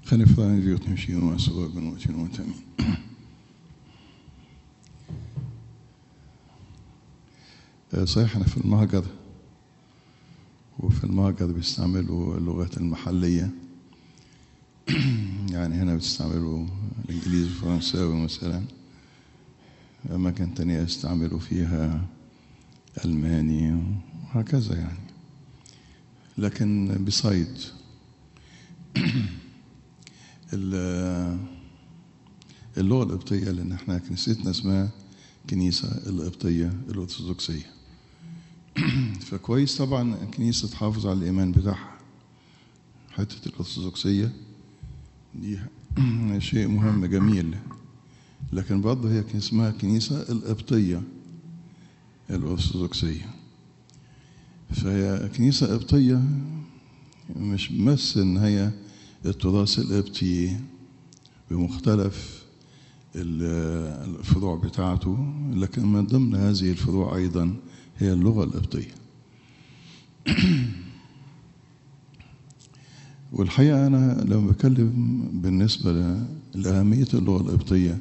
خلي فلان يجيوت نمشي وما سوا بنوتين وتمين صحيح احنا في المهجر وفي المهجر بيستعملوا اللغات المحلية يعني هنا بتستعملوا الإنجليزي والفرنساوي مثلا أماكن تانية يستعملوا فيها ألماني وهكذا يعني لكن بصيد اللغة القبطية لأن احنا كنيستنا اسمها كنيسة القبطية الأرثوذكسية فكويس طبعا الكنيسة تحافظ على الإيمان بتاعها حتة الأرثوذكسية دي شيء مهم جميل لكن برضه هي اسمها كنيسة القبطية الأرثوذكسية فهي كنيسة قبطية مش بس إن هي التراث القبطي بمختلف الفروع بتاعته لكن من ضمن هذه الفروع أيضا هي اللغة القبطية والحقيقة أنا لما بتكلم بالنسبة لأهمية اللغة القبطية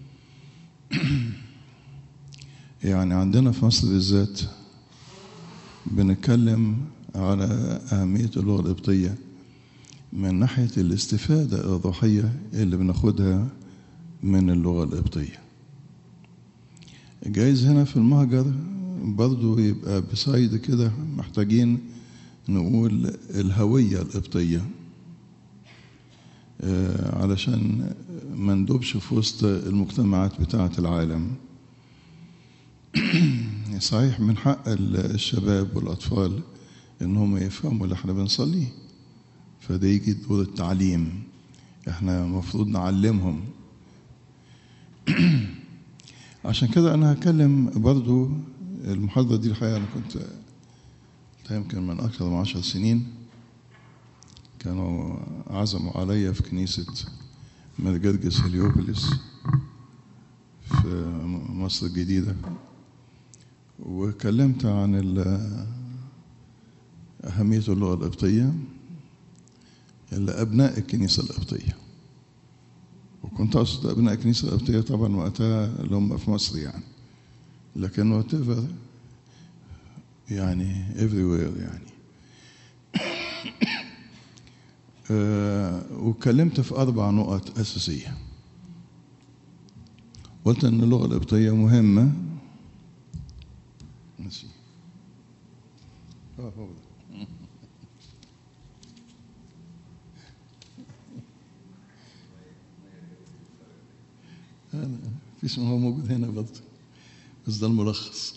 يعني عندنا في مصر بالذات بنتكلم على أهمية اللغة القبطية من ناحية الاستفادة الروحية اللي بناخدها من اللغة القبطية جايز هنا في المهجر برضو يبقى بسايد كده محتاجين نقول الهوية القبطية علشان ما ندوبش في وسط المجتمعات بتاعة العالم صحيح من حق الشباب والأطفال إنهم يفهموا اللي احنا بنصليه فده يجي دور التعليم احنا المفروض نعلمهم عشان كده انا هكلم برضو المحاضرة دي الحقيقة انا كنت يمكن من اكثر من عشر سنين كانوا عزموا عليا في كنيسة مرجرجس هليوبوليس في مصر الجديدة وكلمت عن أهمية اللغة القبطية لأبناء الكنيسة القبطية وكنت أقصد أبناء الكنيسة القبطية طبعا وقتها اللي هم في مصر يعني لكن وات يعني everywhere يعني أه واتكلمت في أربع نقط أساسية قلت إن اللغة القبطية مهمة نسي اه هو ده أنا في اسمه هو موجود هنا برضه بس ده الملخص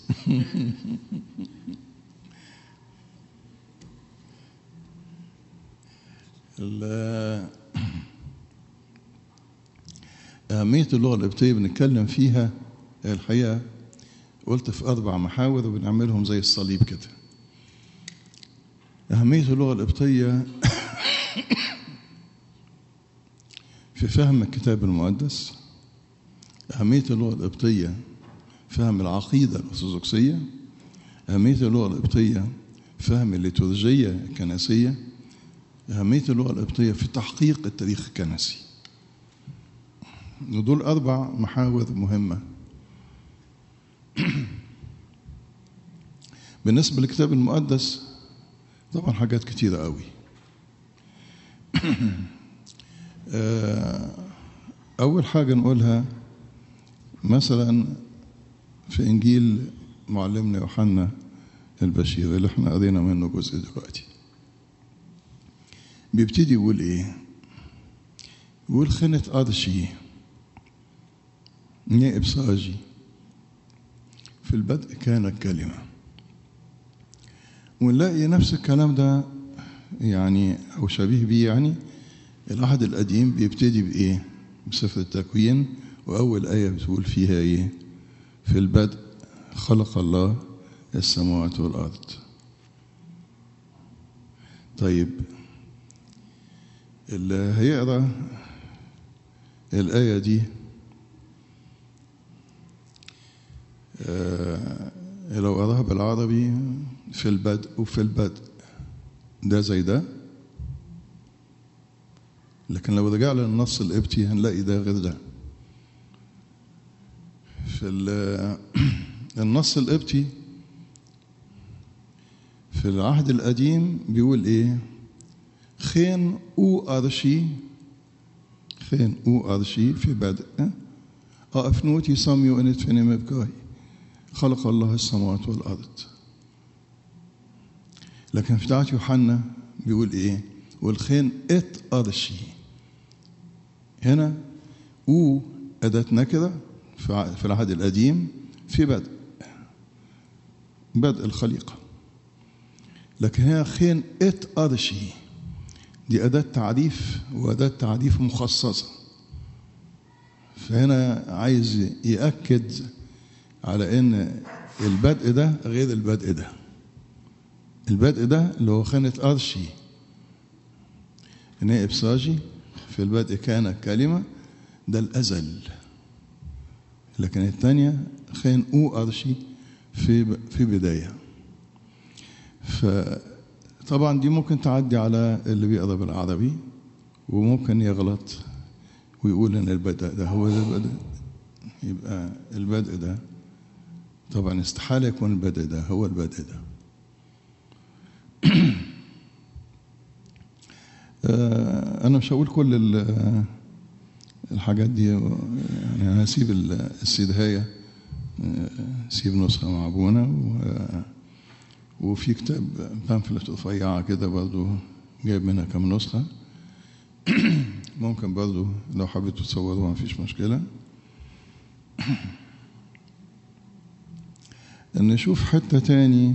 أهمية اللغة القبطية بنتكلم فيها الحقيقة قلت في أربع محاور وبنعملهم زي الصليب كده أهمية اللغة القبطية في فهم الكتاب المقدس أهمية اللغة القبطية فهم العقيدة الأرثوذكسية أهمية اللغة القبطية فهم الليتورجية الكنسية أهمية اللغة القبطية في تحقيق التاريخ الكنسي ودول أربع محاور مهمة بالنسبة للكتاب المقدس طبعا حاجات كتيرة قوي أول حاجة نقولها مثلا في إنجيل معلمنا يوحنا البشير اللي احنا قرينا منه جزء دلوقتي بيبتدي يقول ايه يقول خنة أرشي نائب ساجي في البدء كانت كلمة ونلاقي نفس الكلام ده يعني أو شبيه بيه يعني العهد القديم بيبتدي بإيه؟ بسفر التكوين وأول آية بتقول فيها إيه؟ في البدء خلق الله السماوات والأرض طيب اللي هيقرا الآية دي آه لو قراها بالعربي في البدء وفي البدء ده زي ده لكن لو رجعنا للنص القبطي هنلاقي ده غير ده في النص القبطي في العهد القديم بيقول ايه خين او ارشي خين او ارشي في بدء أفنوتي صميو إن تفني مبكاي خلق الله السماوات والأرض لكن في بتاعت يوحنا بيقول إيه والخين ات أرشي هنا أو أداة نكرة في العهد القديم في بدء بدء الخليقة لكن هنا خين ات أرشي دي أداة تعريف وأداة تعريف مخصصة فهنا عايز يأكد على إن البدء ده غير البدء ده البدء ده اللي هو خانة أرشي إن هي إبصاجي في البدء كان كلمة ده الأزل لكن الثانية خان أو أرشي في في بداية فطبعا دي ممكن تعدي على اللي بيقرا بالعربي وممكن يغلط ويقول ان البدء ده هو ده البدء يبقى البدء ده طبعا استحالة يكون البدء ده هو البدء ده أنا مش هقول كل الحاجات دي يعني أنا هسيب السيد هاية سيب نسخة مع أبونا وفي كتاب بامفلت رفيعة كده برضو جايب منها كم نسخة ممكن برضو لو حبيتوا تصوروها مفيش مشكلة نشوف حتة تاني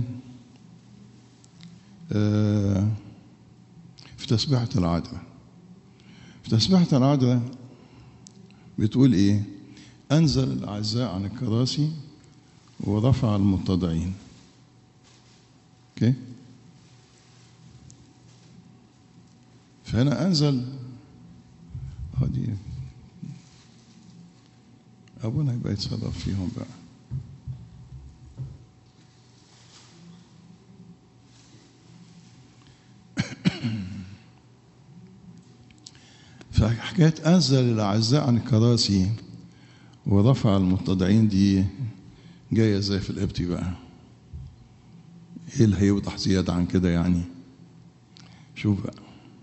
في تسبيحة العذراء في تسبيحة العذراء بتقول ايه انزل الاعزاء عن الكراسي ورفع المتضعين اوكي فهنا انزل دي ابونا يبقى يتصرف فيهم بقى فحكاية أنزل الأعزاء عن الكراسي ورفع المتضعين دي جاية زي في القبطي بقى إيه اللي هيوضح زيادة عن كده يعني شوف بقى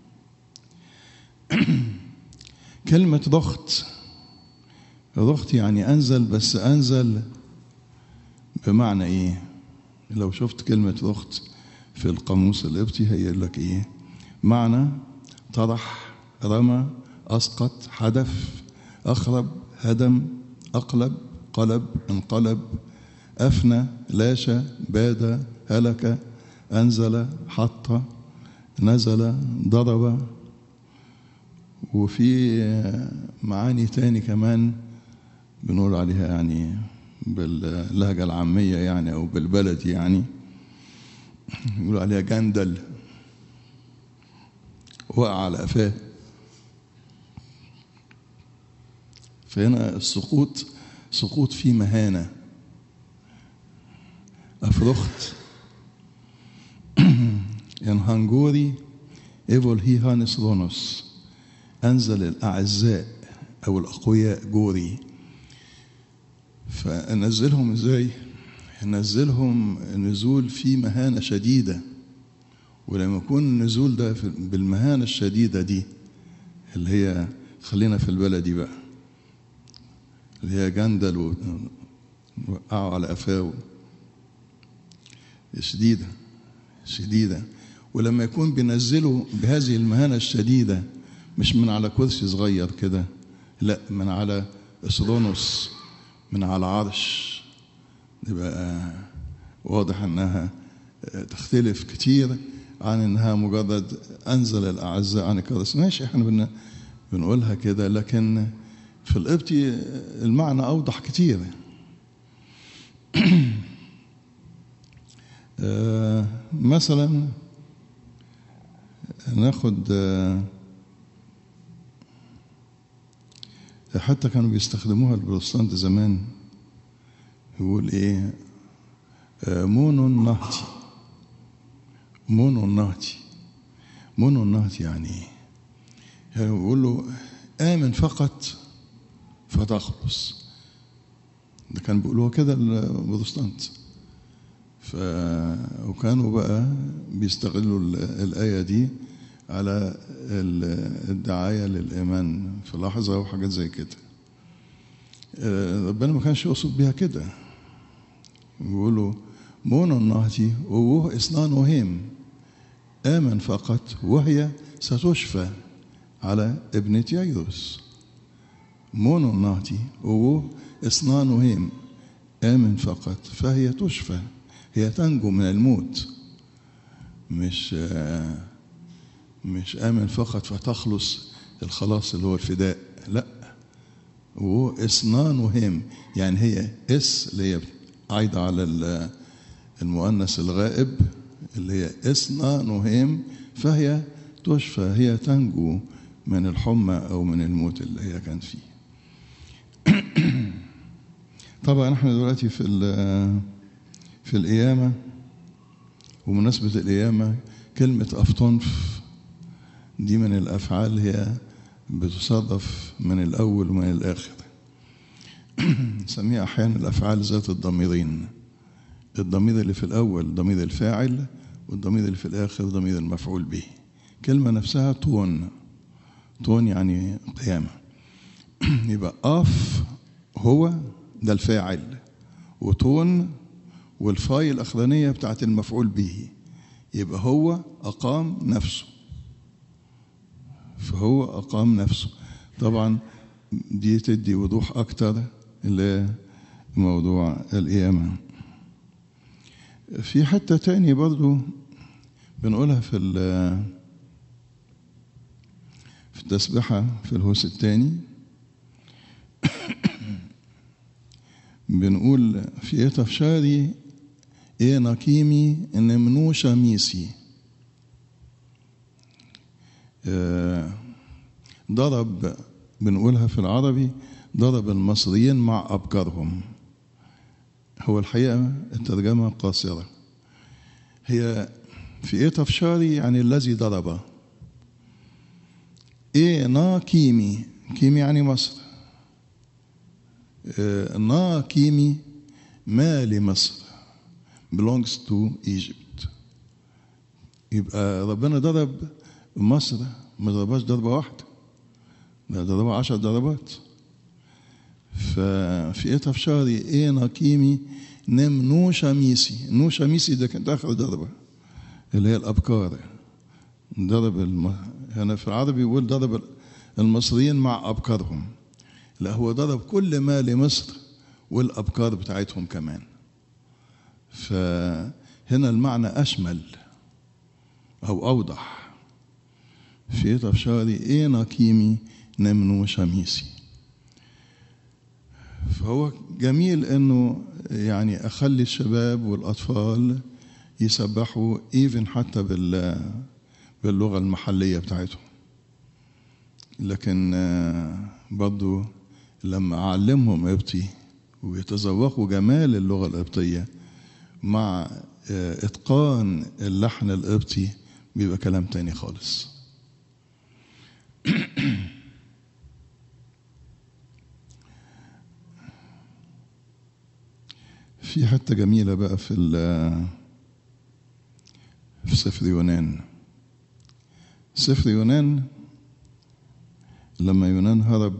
كلمة ضغط ضغط يعني أنزل بس أنزل بمعنى إيه لو شفت كلمة ضغط في القاموس القبطي هيقول لك إيه معنى طرح رمى أسقط حدف أخرب هدم أقلب قلب انقلب أفنى لاشى باد هلك أنزل حط نزل ضرب وفي معاني تاني كمان بنقول عليها يعني باللهجة العامية يعني أو بالبلدي يعني يقول عليها جندل وقع على قفاه فهنا السقوط سقوط فيه مهانة أفرخت ينهنجوري إيفول هي هانس رونوس أنزل الأعزاء أو الأقوياء جوري فنزلهم إزاي؟ نزلهم نزول في مهانة شديدة ولما يكون النزول ده بالمهانة الشديدة دي اللي هي خلينا في البلدي بقى اللي هي جندل وقعوا على قفاه شديدة شديدة ولما يكون بينزلوا بهذه المهانة الشديدة مش من على كرسي صغير كده لا من على اسرونوس من على عرش يبقى واضح انها تختلف كتير عن انها مجرد انزل الاعزاء عن الكرسي ماشي احنا بن بنقولها كده لكن في القبطي المعنى اوضح كتير مثلا ناخد حتى كانوا بيستخدموها البروتستانت زمان يقول ايه مونو النهتي مونو النهتي مونو النهتي يعني ايه يعني بيقول له آمن فقط فتخلص ده كان بيقولوها كده البروتستانت ف وكانوا بقى بيستغلوا الآية دي على الدعاية للإيمان في لحظة وحاجات زي كده ربنا ما كانش يقصد بيها كده بيقولوا مون النهتي ووه إصنان وهم آمن فقط وهي ستشفى على ابنة ييروس مون النهتي ووه إصنان وهم آمن فقط فهي تشفى هي تنجو من الموت مش مش آمن فقط فتخلص الخلاص اللي هو الفداء لا وإصنان وهم يعني هي اس اللي هي عايدة على المؤنث الغائب اللي هي إصنان وهم فهي تشفى هي تنجو من الحمى أو من الموت اللي هي كانت فيه طبعا احنا دلوقتي في في القيامة ومناسبة القيامة كلمة أفطنف دي من الأفعال هي بتصادف من الأول ومن الآخر نسميها أحيانا الأفعال ذات الضميرين الضمير اللي في الأول ضمير الفاعل والضمير اللي في الآخر ضمير المفعول به كلمة نفسها تون تون يعني قيامة يبقى أف هو ده الفاعل وتون والفاي الأخرانية بتاعت المفعول به يبقى هو أقام نفسه فهو أقام نفسه طبعا دي تدي وضوح أكتر لموضوع القيامة في حتة تاني برضو بنقولها في في التسبحة في الهوس الثاني بنقول في تفشاري ايه نقيمي ان منوشة ميسي آه ضرب بنقولها في العربي ضرب المصريين مع أبكارهم هو الحقيقة الترجمة قاصرة هي في إيه تفشاري يعني الذي ضرب إيه نا كيمي كيمي يعني مصر آه نا كيمي ما لمصر belongs to Egypt يبقى ربنا ضرب مصر ما ضربهاش ضربة واحدة ده ضربها عشر ضربات ففي ايه تفشاري ايه نقيمي نم نو شميسي نو شميسي ده كانت اخر ضربة اللي هي الابكار ضرب الم... هنا في العربي يقول ضرب المصريين مع ابكارهم لا هو ضرب كل ما لمصر والابكار بتاعتهم كمان فهنا المعنى اشمل او اوضح في تفشاري ايه نقيمي نمنو شميسي فهو جميل انه يعني اخلي الشباب والاطفال يسبحوا ايفن حتى بال باللغه المحليه بتاعتهم لكن برضو لما اعلمهم قبطي ويتذوقوا جمال اللغه القبطيه مع اتقان اللحن القبطي بيبقى كلام تاني خالص في حتة جميلة بقى في في سفر يونان سفر يونان لما يونان هرب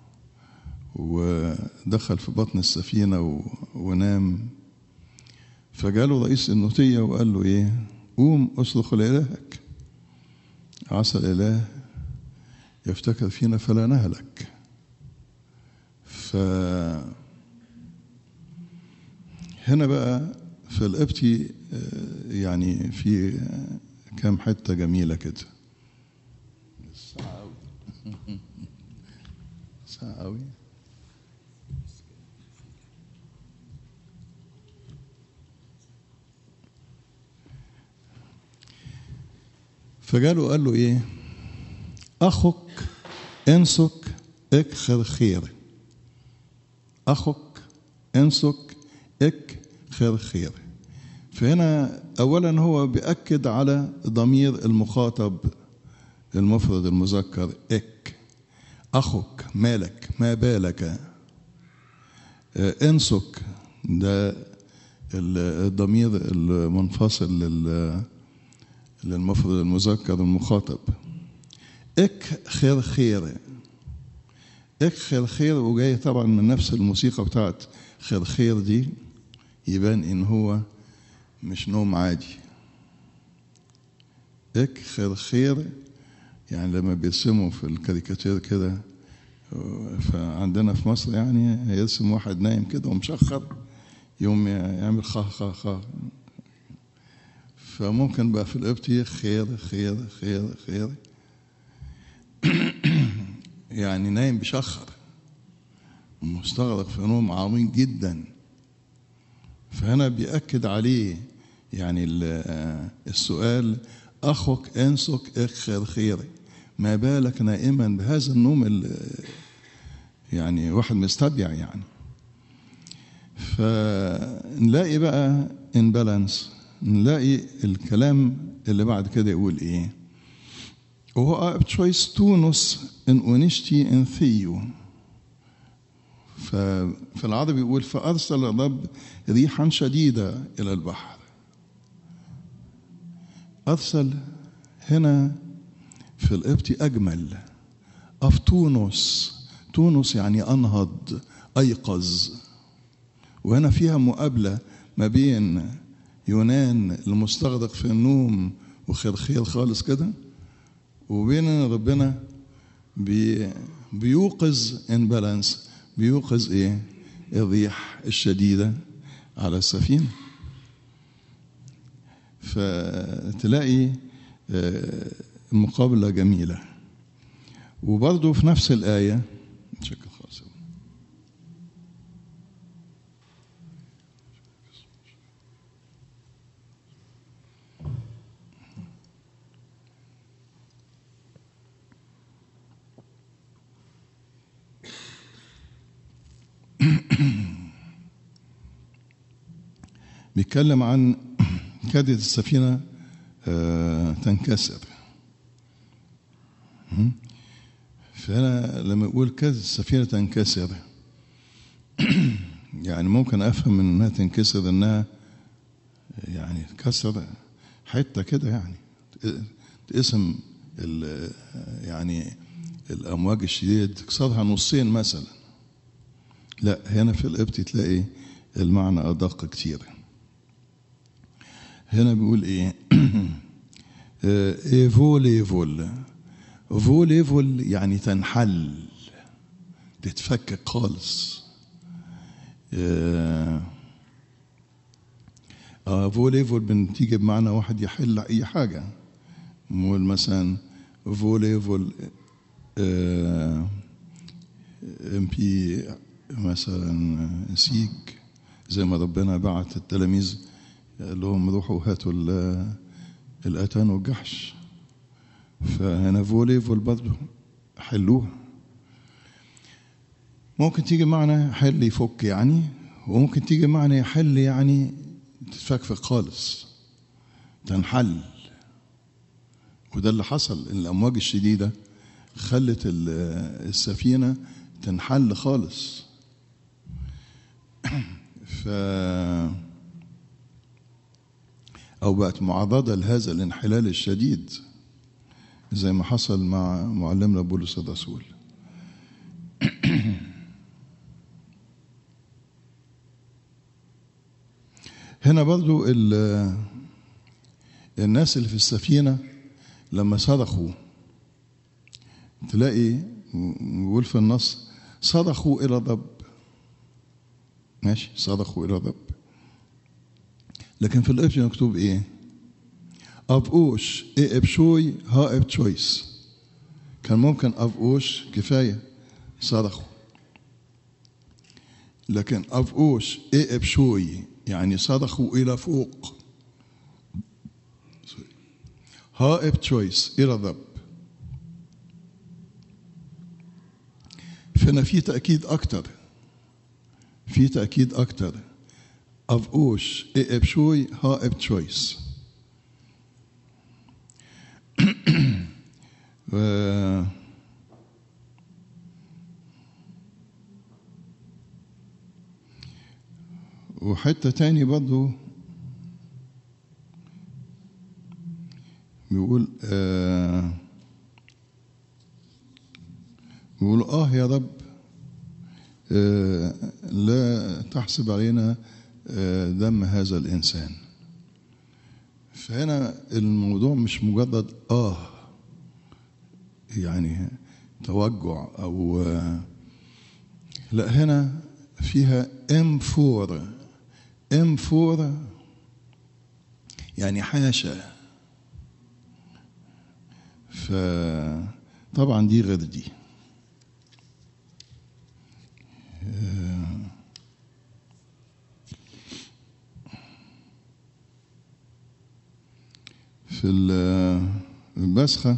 ودخل في بطن السفينة ونام فجاله رئيس النوتية وقال له إيه قوم اصرخ لإلهك عسى الإله يفتكر فينا فلا نهلك ف هنا بقى في القبطي يعني في كام حتة جميلة كده ساعة أوي ساعة أوي فجاله قال له ايه اخك انسك اك خير خير اخك انسك اك خير خير فهنا اولا هو بيأكد على ضمير المخاطب المفرد المذكر اك اخك مالك ما بالك انسك ده الضمير المنفصل للمفرد المذكر المخاطب اك خير خير اك خير خير وجاي طبعا من نفس الموسيقى بتاعت خير خير دي يبان ان هو مش نوم عادي اك خير خير يعني لما بيرسموا في الكاريكاتير كده فعندنا في مصر يعني يرسم واحد نايم كده ومشخر يوم يعمل خا خا خا فممكن بقى في القبطي خير خير خير خير يعني نايم بشخر مستغرق في نوم عميق جدا فهنا بيأكد عليه يعني السؤال أخك أنسك خير خير ما بالك نائما بهذا النوم يعني واحد مستبيع يعني فنلاقي بقى ان بالانس نلاقي الكلام اللي بعد كده يقول ايه وهو تشويس تونس ان اونشتي ان ثيو ففي العربي يقول فارسل الرب ريحا شديده الى البحر ارسل هنا في القبطي اجمل اف تونس تونس يعني انهض ايقظ وهنا فيها مقابله ما بين يونان المستغرق في النوم وخرخير خالص كده وبين ربنا بي بيوقظ ان بالانس بيوقظ ايه الريح الشديده على السفينه فتلاقي مقابله جميله وبرضه في نفس الايه شكل خاص بيتكلم عن كادت السفينة تنكسر فأنا لما أقول كادت السفينة تنكسر يعني ممكن أفهم إنها تنكسر إنها يعني كسر حتة كده يعني تقسم يعني الأمواج الشديدة تكسرها نصين مثلا لا هنا في القبط تلاقي المعنى أدق كتير هنا بيقول ايه ايفول ايفول فول ايفول يعني تنحل تتفكك خالص اه فول ايفول بتيجي بمعنى واحد يحل اي حاجه نقول مثلا فول ايفول ام بي مثلا سيج زي ما ربنا بعت التلاميذ قال لهم روحوا هاتوا الاتان والجحش فهنا فولي فول برضه حلوها ممكن تيجي معنى حل يفك يعني وممكن تيجي معنى يحل يعني تتفكفك خالص تنحل وده اللي حصل الامواج الشديده خلت السفينه تنحل خالص ف أو بقت معرضة لهذا الانحلال الشديد زي ما حصل مع معلمنا بولس الرسول هنا برضو الناس اللي في السفينة لما صرخوا تلاقي بيقول في النص صرخوا إلى الرب ماشي صرخوا إلى الرب لكن في القبط مكتوب ايه ابقوش ايه ابشوي ها ابتشويس كان ممكن ابقوش كفايه صرخوا لكن ابقوش ايه ابشوي يعني صرخوا الى فوق ها ابتشويس الى الرب فهنا في تاكيد اكتر في تاكيد اكتر أفقوش إيه إبشوي ها إبتشويس و- وحتة تاني برضو بيقول آه بيقول آه يا رب آه لا تحسب علينا آه دم هذا الإنسان فهنا الموضوع مش مجرد آه يعني توجع أو آه لا هنا فيها ام فور ام فور يعني حاشا فطبعا دي غير دي في ال- البسخة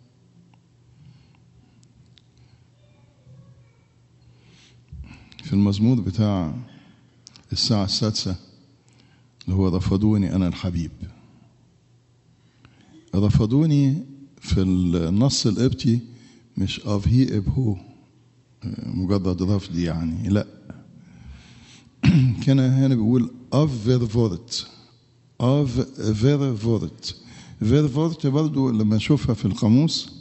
في المزمور بتاع الساعة السادسة اللي هو رفضوني أنا الحبيب رفضوني في النص القبطي مش أف هي إب هو مجرد رفض يعني لا كان هنا بيقول أف فير فورت أف فير فورت فير فورت برضو لما نشوفها في القاموس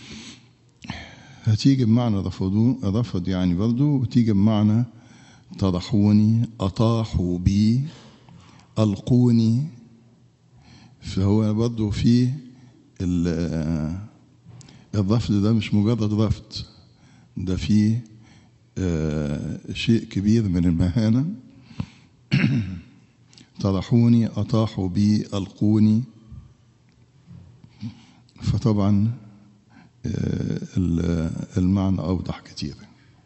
هتيجي بمعنى رفضوا رفض يعني برضو وتيجي بمعنى طرحوني أطاحوا بي ألقوني فهو برضو في ال- الرفض ده مش مجرد رفض ده فيه آه، شيء كبير من المهانة طرحوني أطاحوا بي ألقوني فطبعا آه، ال- المعنى أوضح كتير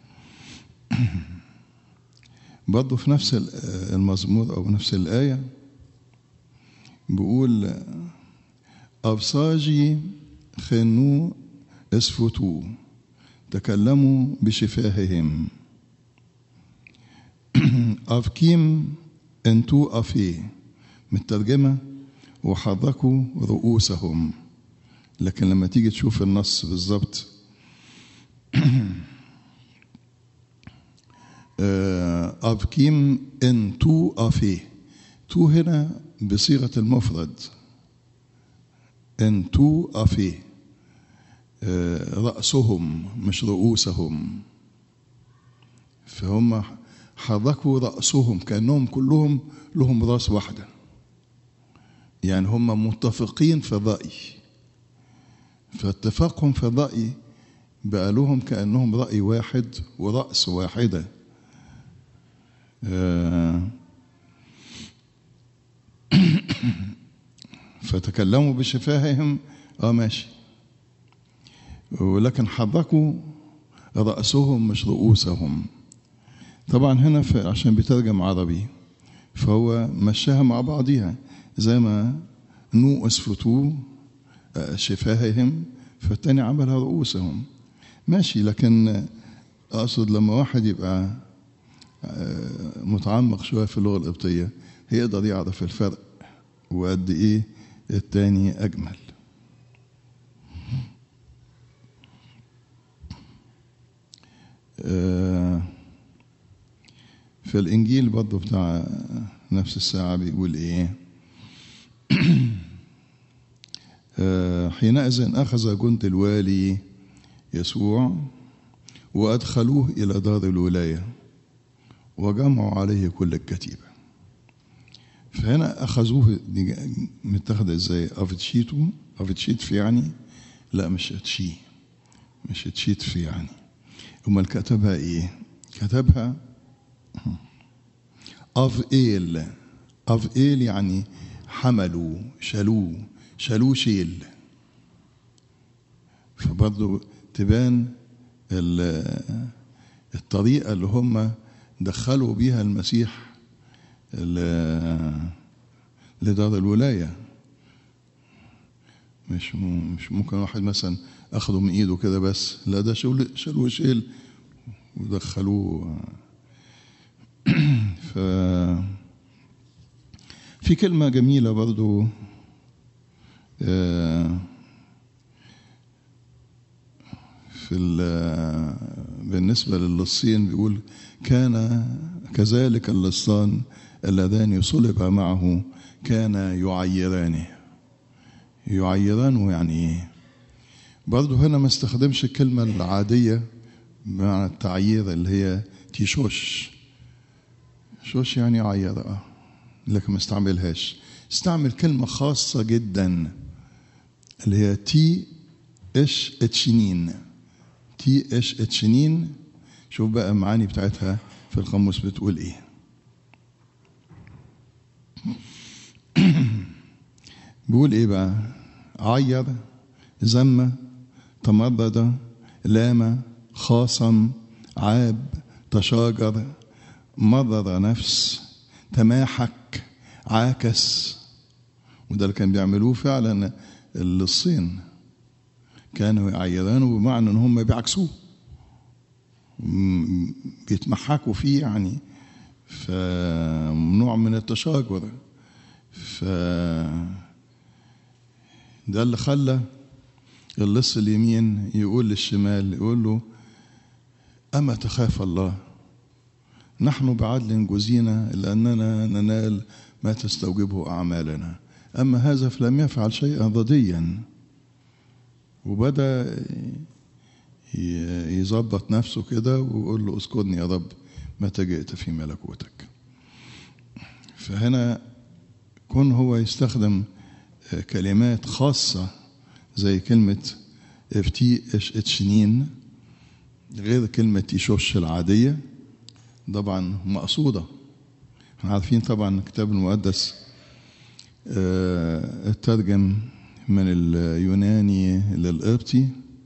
برضه في نفس ال- المزمور أو نفس الآية بيقول أبصاجي خنوا اسفتوا تكلموا بشفاههم أفكيم انتو أفي مترجمة وحركوا رؤوسهم لكن لما تيجي تشوف النص بالظبط آه، أبكيم انتو أفي تو هنا بصيغة المفرد انتو أفي آه، رأسهم مش رؤوسهم فهم حركوا رأسهم كأنهم كلهم لهم رأس واحدة يعني هم متفقين في الرأي فاتفاقهم في الرأي بقى لهم كأنهم رأي واحد ورأس واحدة آه، فتكلموا بشفاههم اه ماشي ولكن حركوا رأسهم مش رؤوسهم طبعا هنا في عشان بيترجم عربي فهو مشاها مع بعضيها زي ما نو اسفتوا آه، شفاههم فالتاني عملها رؤوسهم ماشي لكن اقصد لما واحد يبقى آه، متعمق شويه في اللغه القبطيه هيقدر يعرف الفرق وقد ايه التاني اجمل آه، في الانجيل برضه بتاع نفس الساعه بيقول ايه آه، حينئذ اخذ جند الوالي يسوع وادخلوه الى دار الولايه وجمعوا عليه كل الكتيبه فهنا اخذوه دي متاخده ازاي افيتشيتو افيتشيت في يعني لا مش اتشي مش اتشيت في يعني امال كتبها ايه كتبها اف ايل اف ايل يعني حملوا شالوه شالوه شيل فبرضه تبان ال- الطريقة اللي هم دخلوا بيها المسيح ال- لدار الولاية مش م- مش ممكن واحد مثلا اخده من ايده كده بس لا ده شالوه شالوه شيل ودخلوه ف في كلمة جميلة برضو آه، في بالنسبة للصين بيقول كان كذلك اللصان اللذان صلب معه كان يعيرانه يعيرانه يعني ايه برضه هنا ما استخدمش الكلمة العادية بمعنى التعيير اللي هي تيشوش شوش يعني عير اه لكن ما استعملهاش استعمل كلمة خاصة جدا اللي هي تي اش اتشنين تي اش اتشنين شوف بقى المعاني بتاعتها في القاموس بتقول ايه بيقول ايه بقى عير ذم تمرد لام خاصم عاب تشاجر مرر نفس تماحك عاكس وده اللي كان بيعملوه فعلا الصين كانوا يعيرانه بمعنى ان هم بيعكسوه بيتمحكوا فيه يعني فنوع من التشاجر ف ده اللي خلى اللص اليمين يقول للشمال يقول له أما تخاف الله نحن بعدل جزينا لأننا ننال ما تستوجبه أعمالنا أما هذا فلم يفعل شيئا ضديا وبدأ يظبط نفسه كده ويقول له اذكرني يا رب متى جئت في ملكوتك فهنا كون هو يستخدم كلمات خاصة زي كلمة افتي اش اتشنين غير كلمة تيشوش العادية طبعا مقصودة احنا عارفين طبعا الكتاب المقدس اه اترجم من اليوناني للقبطي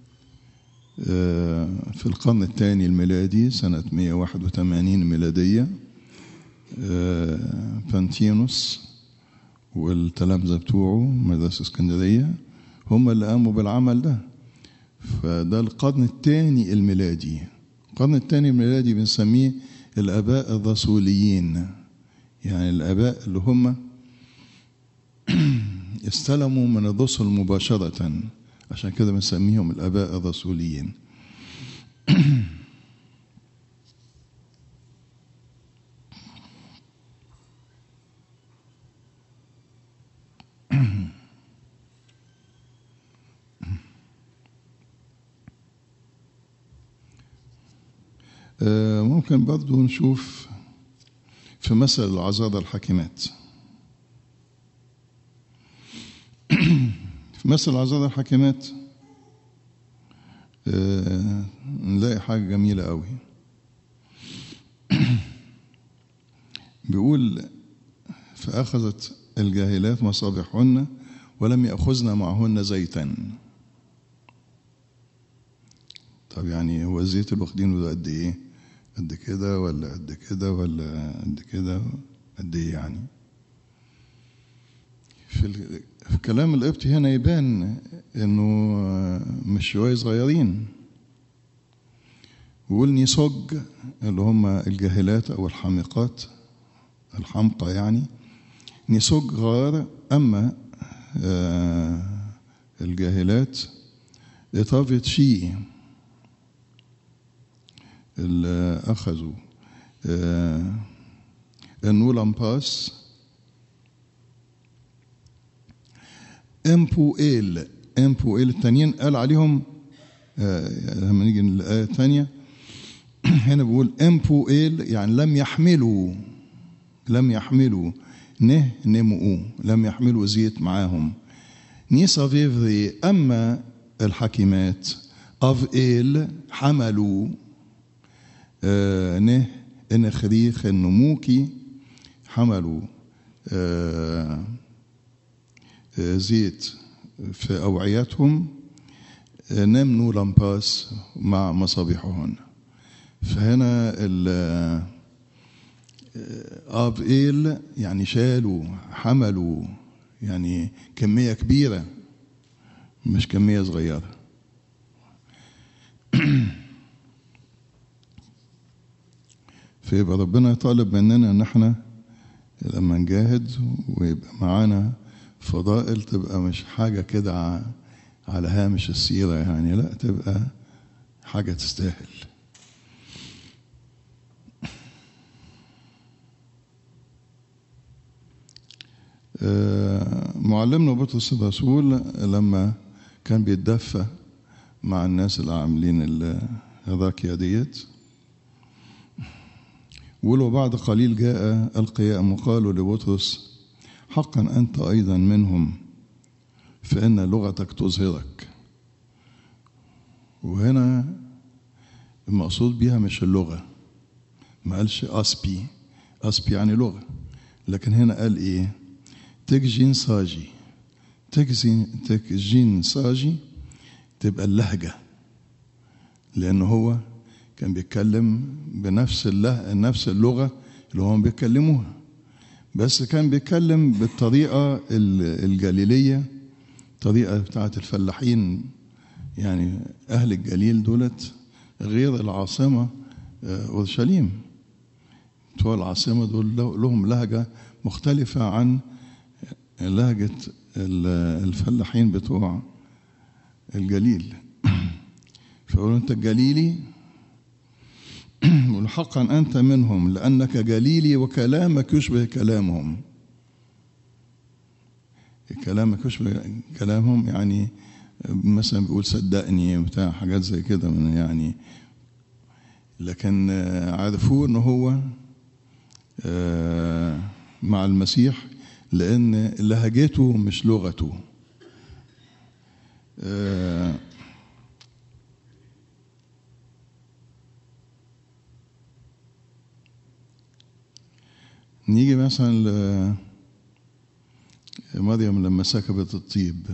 اه في القرن الثاني الميلادي سنة 181 ميلادية اه بانتينوس والتلامذة بتوعه مدرسة اسكندرية هم اللي قاموا بالعمل ده فده القرن الثاني الميلادي القرن الثاني الميلادي بنسميه الآباء الرسوليين يعني الآباء اللي هم استلموا من الرسل مباشرة عشان كده بنسميهم الآباء الرسوليين ممكن برضو نشوف في مثل العذارى الحكيمات في مثل العذارى الحكيمات نلاقي حاجة جميلة قوي بيقول فأخذت الجاهلات مصابيحهن ولم يأخذن معهن زيتا طب يعني هو الزيت اللي واخدينه ده قد ايه؟ قد كده ولا قد كده ولا قد كده قد ايه يعني؟ في, في كلام القبطي هنا يبان انه مش شويه صغيرين بيقول نيسوج اللي هم الجاهلات او الحامقات الحمقى يعني نيسوج غار اما آه الجاهلات إطافة شيء اللي أخذوا آه النولامباس امبوئيل امبوئيل التانيين قال عليهم آه لما نيجي للآية الثانية هنا بيقول امبوئيل يعني لم يحملوا لم يحملوا نه نمؤوا لم يحملوا زيت معاهم نيسا فيفري أما الحكيمات أف إيل حملوا آه نه إنخريخ النموكي حملوا آه آه زيت في أوعيتهم نمنوا لمباس مع مصابيحهن فهنا اب ايل يعني شالوا حملوا يعني كمية كبيرة مش كمية صغيرة فيبقى ربنا طالب مننا ان احنا لما نجاهد ويبقى معانا فضائل تبقى مش حاجة كده على هامش السيرة يعني لا تبقى حاجة تستاهل معلمنا بطرس الرسول لما كان بيتدفى مع الناس اللي عاملين الراكية ديت ولو بعد قليل جاء القيام وقالوا لبطرس حقا أنت أيضا منهم فإن لغتك تظهرك وهنا المقصود بيها مش اللغة ما قالش أسبي أسبي يعني لغة لكن هنا قال إيه تكجين ساجي تكجين تكجين ساجي تبقى اللهجة لأن هو كان بيتكلم بنفس الله نفس اللغة اللي هم بيتكلموها بس كان بيتكلم بالطريقة الجليلية الطريقة بتاعت الفلاحين يعني أهل الجليل دولت غير العاصمة أورشليم بتوع العاصمة دول لهم لهجة مختلفة عن لهجة الفلاحين بتوع الجليل فقالوا أنت الجليلي حقا أنت منهم لأنك جليلي وكلامك يشبه كلامهم كلامك يشبه كلامهم يعني مثلا بيقول صدقني بتاع حاجات زي كده من يعني لكن عرفوه ان هو مع المسيح لان لهجته مش لغته نيجي مثلا مريم لما سكبت الطيب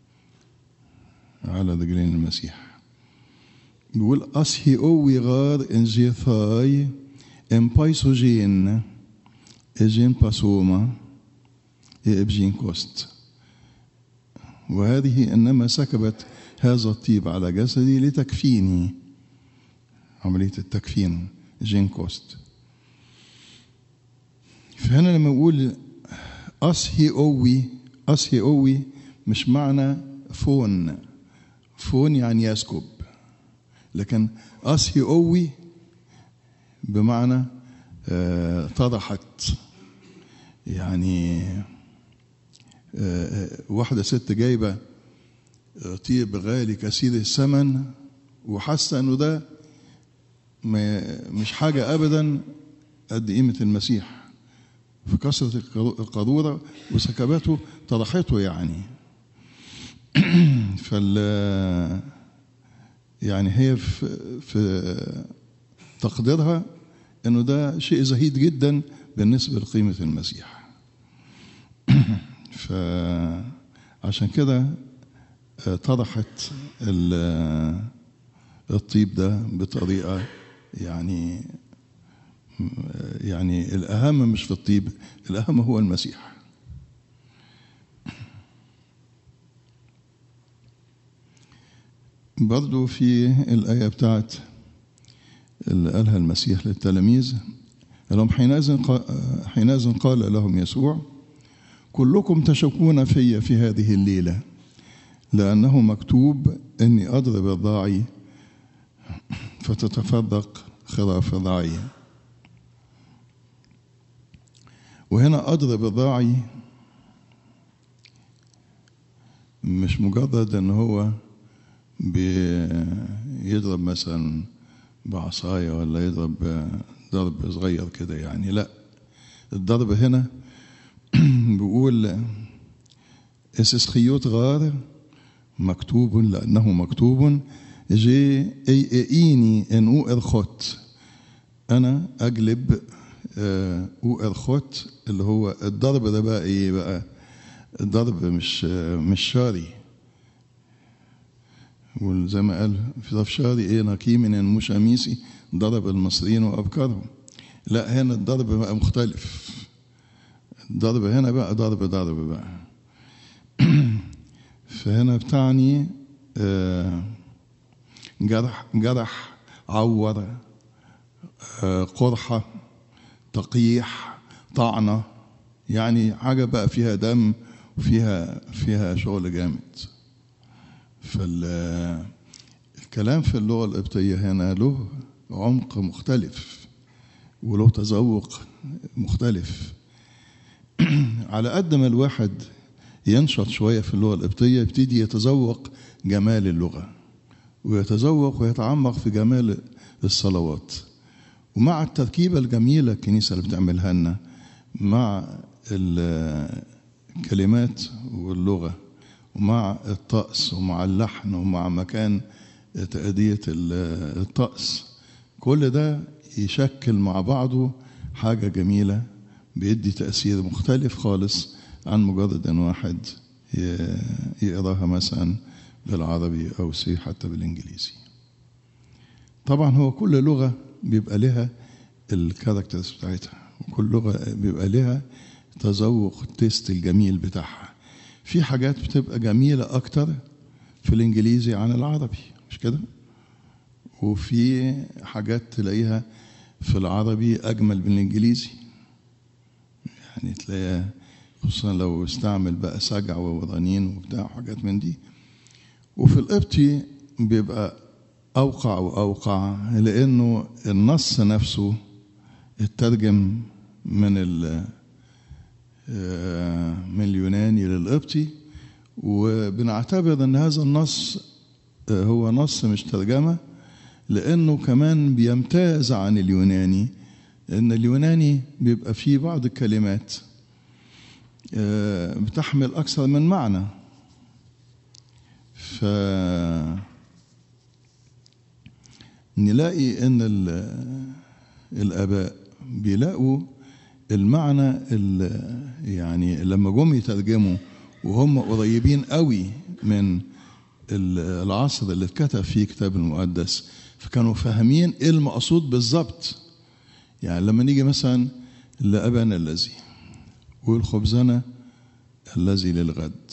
على رجلين المسيح بيقول أصحي أوي غار إن جيثاي إن بايسوجين إجين باسوما إبجين كوست وهذه إنما سكبت هذا الطيب على جسدي لتكفيني عملية التكفين جين كوست فهنا لما يقول أصحي أوي أصحي أوي مش معنى فون فون يعني يسكب لكن أصحي أوي بمعنى آه طرحت يعني آه واحدة ست جايبة طيب غالي كثير الثمن وحاسة انه ده مش حاجة ابدا قد قيمة المسيح في كثرة القارورة وسكبته طرحته يعني فال يعني هي في, في تقديرها انه ده شيء زهيد جدا بالنسبة لقيمة المسيح فعشان كده طرحت الطيب ده بطريقة يعني يعني الأهم مش في الطيب الأهم هو المسيح برضو في الآية بتاعت اللي قالها المسيح للتلاميذ لهم حينئذ حينئذ قال لهم يسوع كلكم تشكون في في هذه الليلة لأنه مكتوب إني أضرب الراعي فتتفرق خراف الراعي وهنا أضرب الراعي مش مجرد ان هو بيضرب مثلا بعصاية ولا يضرب ضرب صغير كده يعني لا الضرب هنا بيقول اسسخيوت غار مكتوب لأنه مكتوب جي اي ايني ان او ارخوت انا اجلب او ارخوت اللي هو الضرب ده بقى ايه بقى الضرب مش مش شاري وزي ما قال في ضفشاري ايه نقي من المشاميسي ضرب المصريين وابكارهم لا هنا الضرب بقى مختلف الضرب هنا بقى ضرب ضرب بقى فهنا بتعني جرح جرح عور قرحة تقيح طعنة يعني حاجة بقى فيها دم وفيها فيها شغل جامد الكلام في اللغة القبطية هنا له عمق مختلف وله تذوق مختلف على قد ما الواحد ينشط شوية في اللغة القبطية يبتدي يتذوق جمال اللغة ويتذوق ويتعمق في جمال الصلوات ومع التركيبة الجميلة الكنيسة اللي بتعملها لنا مع الكلمات واللغة ومع الطقس ومع اللحن ومع مكان تأدية الطقس كل ده يشكل مع بعضه حاجة جميلة بيدي تأثير مختلف خالص عن مجرد ان واحد يقراها مثلا بالعربي او سي حتى بالانجليزي طبعا هو كل لغه بيبقى لها الكاركترز بتاعتها وكل لغه بيبقى لها تذوق التيست الجميل بتاعها في حاجات بتبقى جميله اكتر في الانجليزي عن العربي مش كده وفي حاجات تلاقيها في العربي اجمل من الانجليزي يعني تلاقيها خصوصا لو استعمل بقى سجع ورنين وبتاع حاجات من دي وفي القبطي بيبقى أوقع وأوقع لأنه النص نفسه اترجم من ال من اليوناني للقبطي وبنعتبر ان هذا النص هو نص مش ترجمه لانه كمان بيمتاز عن اليوناني ان اليوناني بيبقى فيه بعض الكلمات بتحمل أكثر من معنى ف نلاقي ان الاباء بيلاقوا المعنى يعني لما جم يترجموا وهم قريبين قوي من العصر اللي اتكتب فيه كتاب المقدس فكانوا فاهمين ايه المقصود بالظبط يعني لما نيجي مثلا لابانا الذي والخبزنا الذي للغد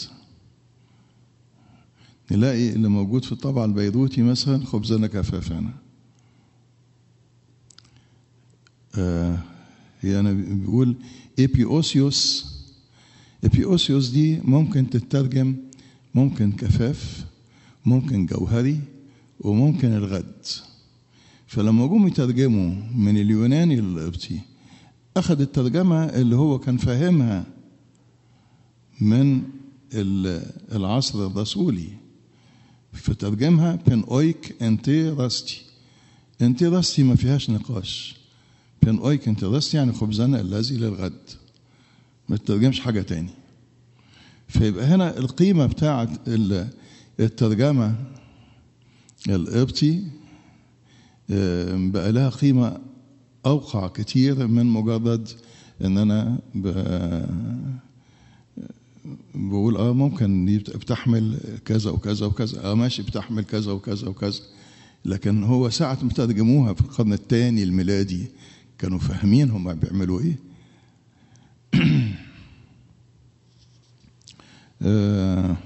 نلاقي اللي موجود في الطبع البيروتي مثلا خبزنا كفافنا آه يعني بيقول إبيوسيوس إبيوسيوس دي ممكن تترجم ممكن كفاف ممكن جوهري وممكن الغد فلما جم يترجموا من اليوناني للقبطي أخذ الترجمة اللي هو كان فاهمها من العصر الرسولي فترجمها بين أويك أنتي راستي أنتي راستي ما فيهاش نقاش بين أويك أنتي راستي يعني خبزنا الذي للغد ما تترجمش حاجة تاني فيبقى هنا القيمة بتاعة الترجمة القبطي بقى لها قيمة أوقع كتير من مجرد إن أنا بقول اه ممكن دي بتحمل كذا وكذا وكذا اه ماشي بتحمل كذا وكذا وكذا لكن هو ساعة ما ترجموها في القرن الثاني الميلادي كانوا فاهمين هم بيعملوا ايه آه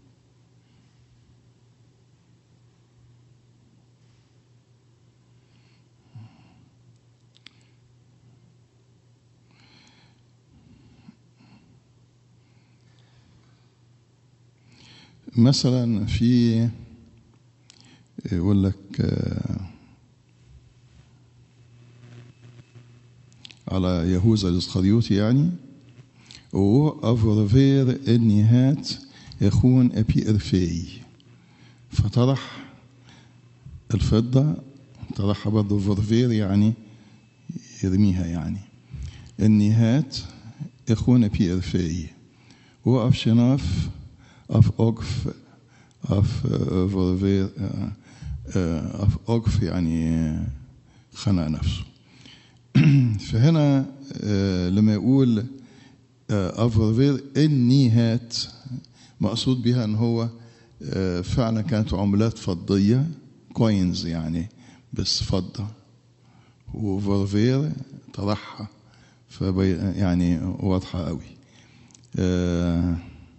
مثلا في يقول لك على يهوذا الاسخريوطي يعني و افرفير النهات يخون ابي ارفي فطرح الفضة طرحها برضه فرفير يعني يرميها يعني النهات يخون ابي ارفي وقف شناف af أقف af فولفير af أقف يعني خنق نفسه فهنا لما يقول أفرفير النيهات مقصود بها ان هو فعلا كانت عملات فضية كوينز يعني بس فضة وفرفير طرحها فبي يعني واضحة قوي آه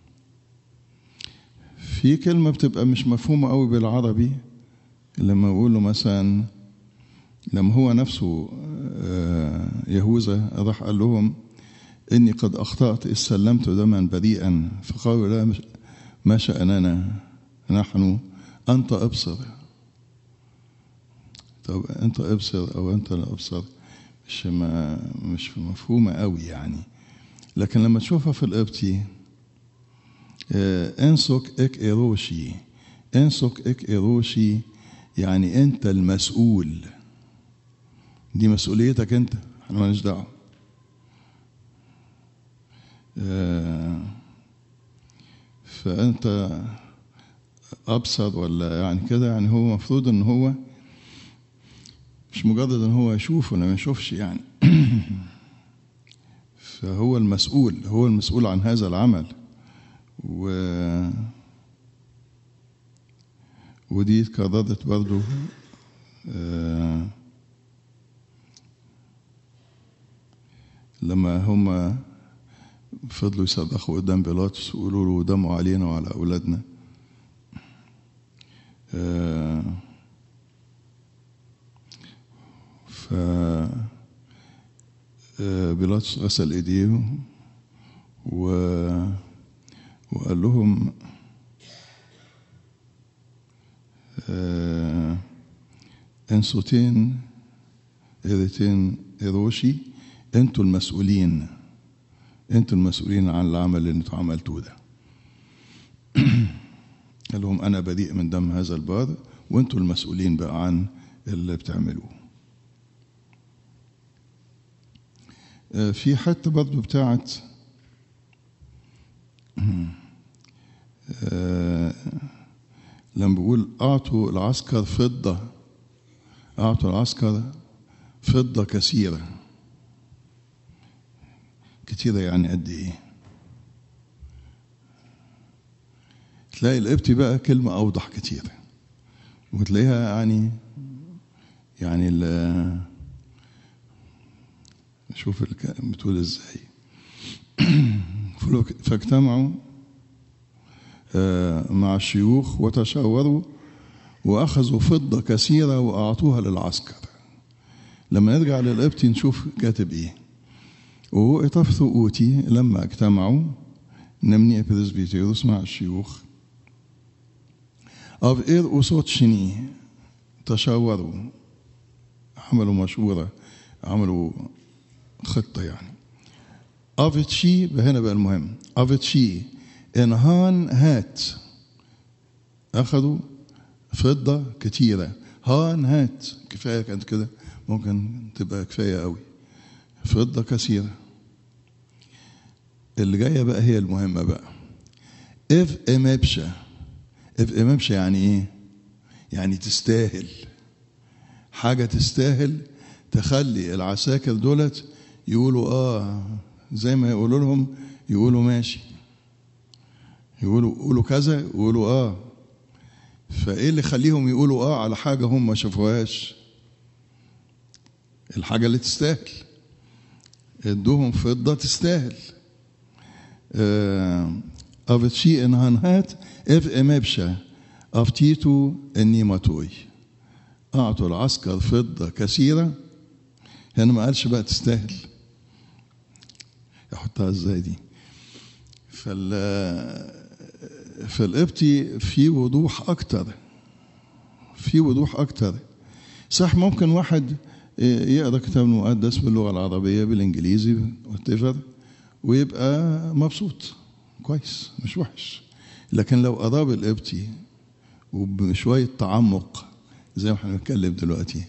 في كلمة بتبقى مش مفهومة قوي بالعربي لما يقولوا مثلا لما هو نفسه يهوذا راح قال لهم إني قد أخطأت إذ سلمت دما بريئا فقالوا لا ما شأننا نحن أنت أبصر طب انت ابصر او انت لا ابصر مش ما مش مفهومه قوي يعني لكن لما تشوفها في القبطي آه، انسك اك ايروشي انسك اك ايروشي يعني انت المسؤول دي مسؤوليتك انت احنا مالناش دعوه آه، فانت ابصر ولا يعني كده يعني هو المفروض ان هو مش مجرد ان هو يشوف ولا ما يشوفش يعني فهو المسؤول هو المسؤول عن هذا العمل و ودي اتكررت برضو آه، لما هم فضلوا يصرخوا قدام بيلاطس ويقولوا له دموا علينا وعلى أولادنا آه، ف آه، بيلاطس غسل ايديه و وقال لهم آه، انصتين ايرتين ايروشي انتوا المسؤولين انتوا المسؤولين عن العمل اللي انتوا عملتوه ده قال لهم انا بريء من دم هذا البار وانتوا المسؤولين بقى عن اللي بتعملوه آه، في حته برضه بتاعت آه، لما بيقول اعطوا العسكر فضه اعطوا العسكر فضه كثيره كتيره يعني قد ايه تلاقي القبطي بقى كلمه اوضح كتير وتلاقيها يعني يعني ال- شوف الك- بتقول ازاي فلو- فاجتمعوا آه، مع الشيوخ وتشاوروا واخذوا فضه كثيره واعطوها للعسكر لما نرجع للقبطي نشوف كاتب ايه وإطاف ثؤوتي لما اجتمعوا نمني بريسبيتيروس مع الشيوخ أف إير أوسوت شني تشاوروا عملوا مشورة عملوا خطة يعني أفتشي هنا بقى المهم أفتشي إنهان هات أخذوا فضة كتيرة هان هات كفاية كانت كده ممكن تبقى كفاية قوي فضة كثيرة اللي جاية بقى هي المهمة بقى اف امبشا اف امبشا يعني ايه يعني تستاهل حاجة تستاهل تخلي العساكر دولت يقولوا اه زي ما يقولوا لهم يقولوا ماشي يقولوا يقولوا كذا يقولوا اه فايه اللي يخليهم يقولوا اه على حاجة هم ما شافوهاش الحاجة اللي تستاهل ادوهم فضة تستاهل av ett skeenhanhet ev emebsha av تيتو النيماتوي أعطوا العسكر فضة كثيرة هنا ما قالش بقى تستاهل يحطها ازاي دي فال فالقبطي في وضوح أكتر في وضوح أكتر صح ممكن واحد يقرا كتاب المقدس باللغه العربيه بالانجليزي واتيفر ويبقى مبسوط كويس مش وحش لكن لو قراه بالقبطي وبشويه تعمق زي ما احنا بنتكلم دلوقتي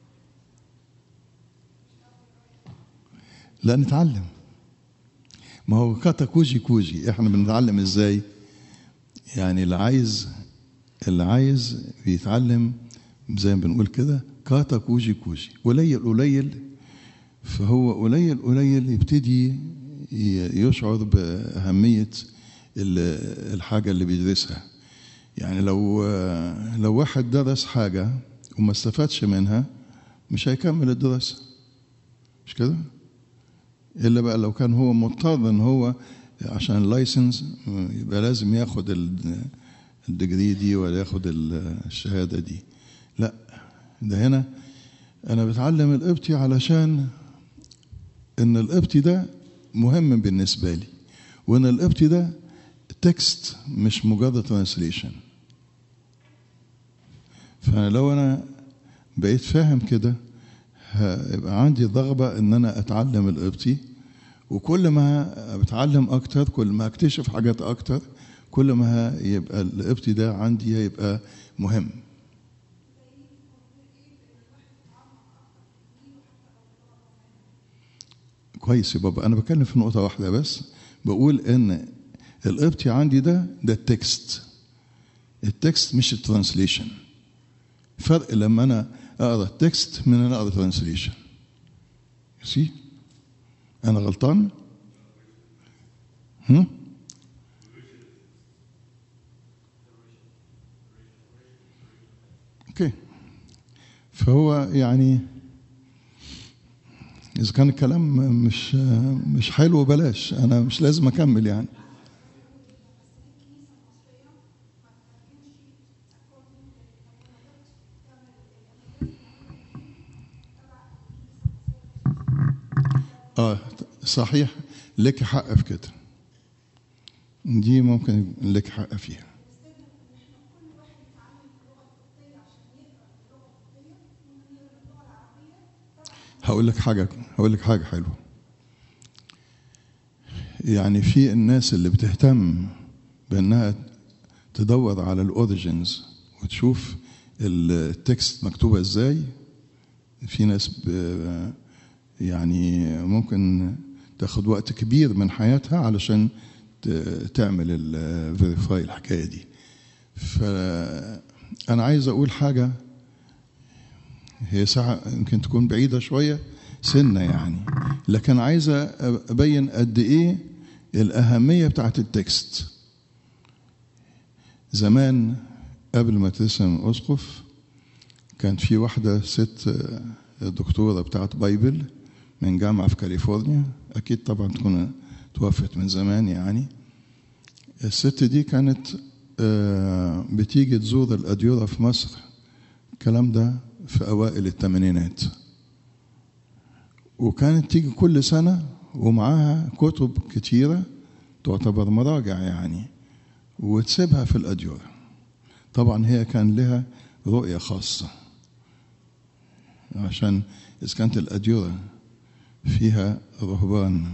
لا نتعلم ما هو كاتا كوجي كوجي احنا بنتعلم ازاي يعني اللي عايز اللي عايز بيتعلم زي ما بنقول كده كاتا كوجي كوجي قليل قليل فهو قليل قليل يبتدي يشعر بأهمية الحاجة اللي بيدرسها يعني لو لو واحد درس حاجة وما استفادش منها مش هيكمل الدراسة مش كده؟ إلا بقى لو كان هو مضطر إن هو عشان اللايسنس يبقى لازم ياخد الديجري دي ولا ياخد الشهادة دي لا ده هنا أنا بتعلم القبطي علشان إن القبطي ده مهم بالنسبة لي وإن القبطي ده تكست مش مجرد ترانسليشن فلو أنا بقيت فاهم كده هيبقى عندي رغبة إن أنا أتعلم القبطي وكل ما بتعلم أكتر كل ما أكتشف حاجات أكتر كل ما يبقى القبطي ده عندي هيبقى مهم كويس يا بابا أنا بتكلم في نقطة واحدة بس بقول إن القبطي عندي ده ده التكست التكست مش الترانسليشن فرق لما أنا أقرأ التكست من أنا أقرأ ترانسليشن سي أنا غلطان؟ هم؟ اوكي فهو يعني اذا كان الكلام مش مش حلو بلاش انا مش لازم اكمل يعني اه صحيح لك حق في كده دي ممكن لك حق فيها هقول لك حاجة هقول لك حاجة حلوة يعني في الناس اللي بتهتم بأنها تدور على الأوريجينز وتشوف التكست مكتوبة ازاي في ناس ب يعني ممكن تاخد وقت كبير من حياتها علشان تعمل الفيريفاي الحكايه دي فانا عايز اقول حاجه هي ساعه يمكن تكون بعيده شويه سنه يعني لكن عايز ابين قد ايه الاهميه بتاعت التكست زمان قبل ما ترسم اسقف كانت في واحده ست دكتوره بتاعت بايبل من جامعه في كاليفورنيا اكيد طبعا تكون توفت من زمان يعني الست دي كانت بتيجي تزور الأديرة في مصر الكلام ده في أوائل الثمانينات وكانت تيجي كل سنة ومعاها كتب كتيرة تعتبر مراجع يعني وتسيبها في الأديرة طبعا هي كان لها رؤية خاصة عشان إذا كانت الأديرة فيها رهبان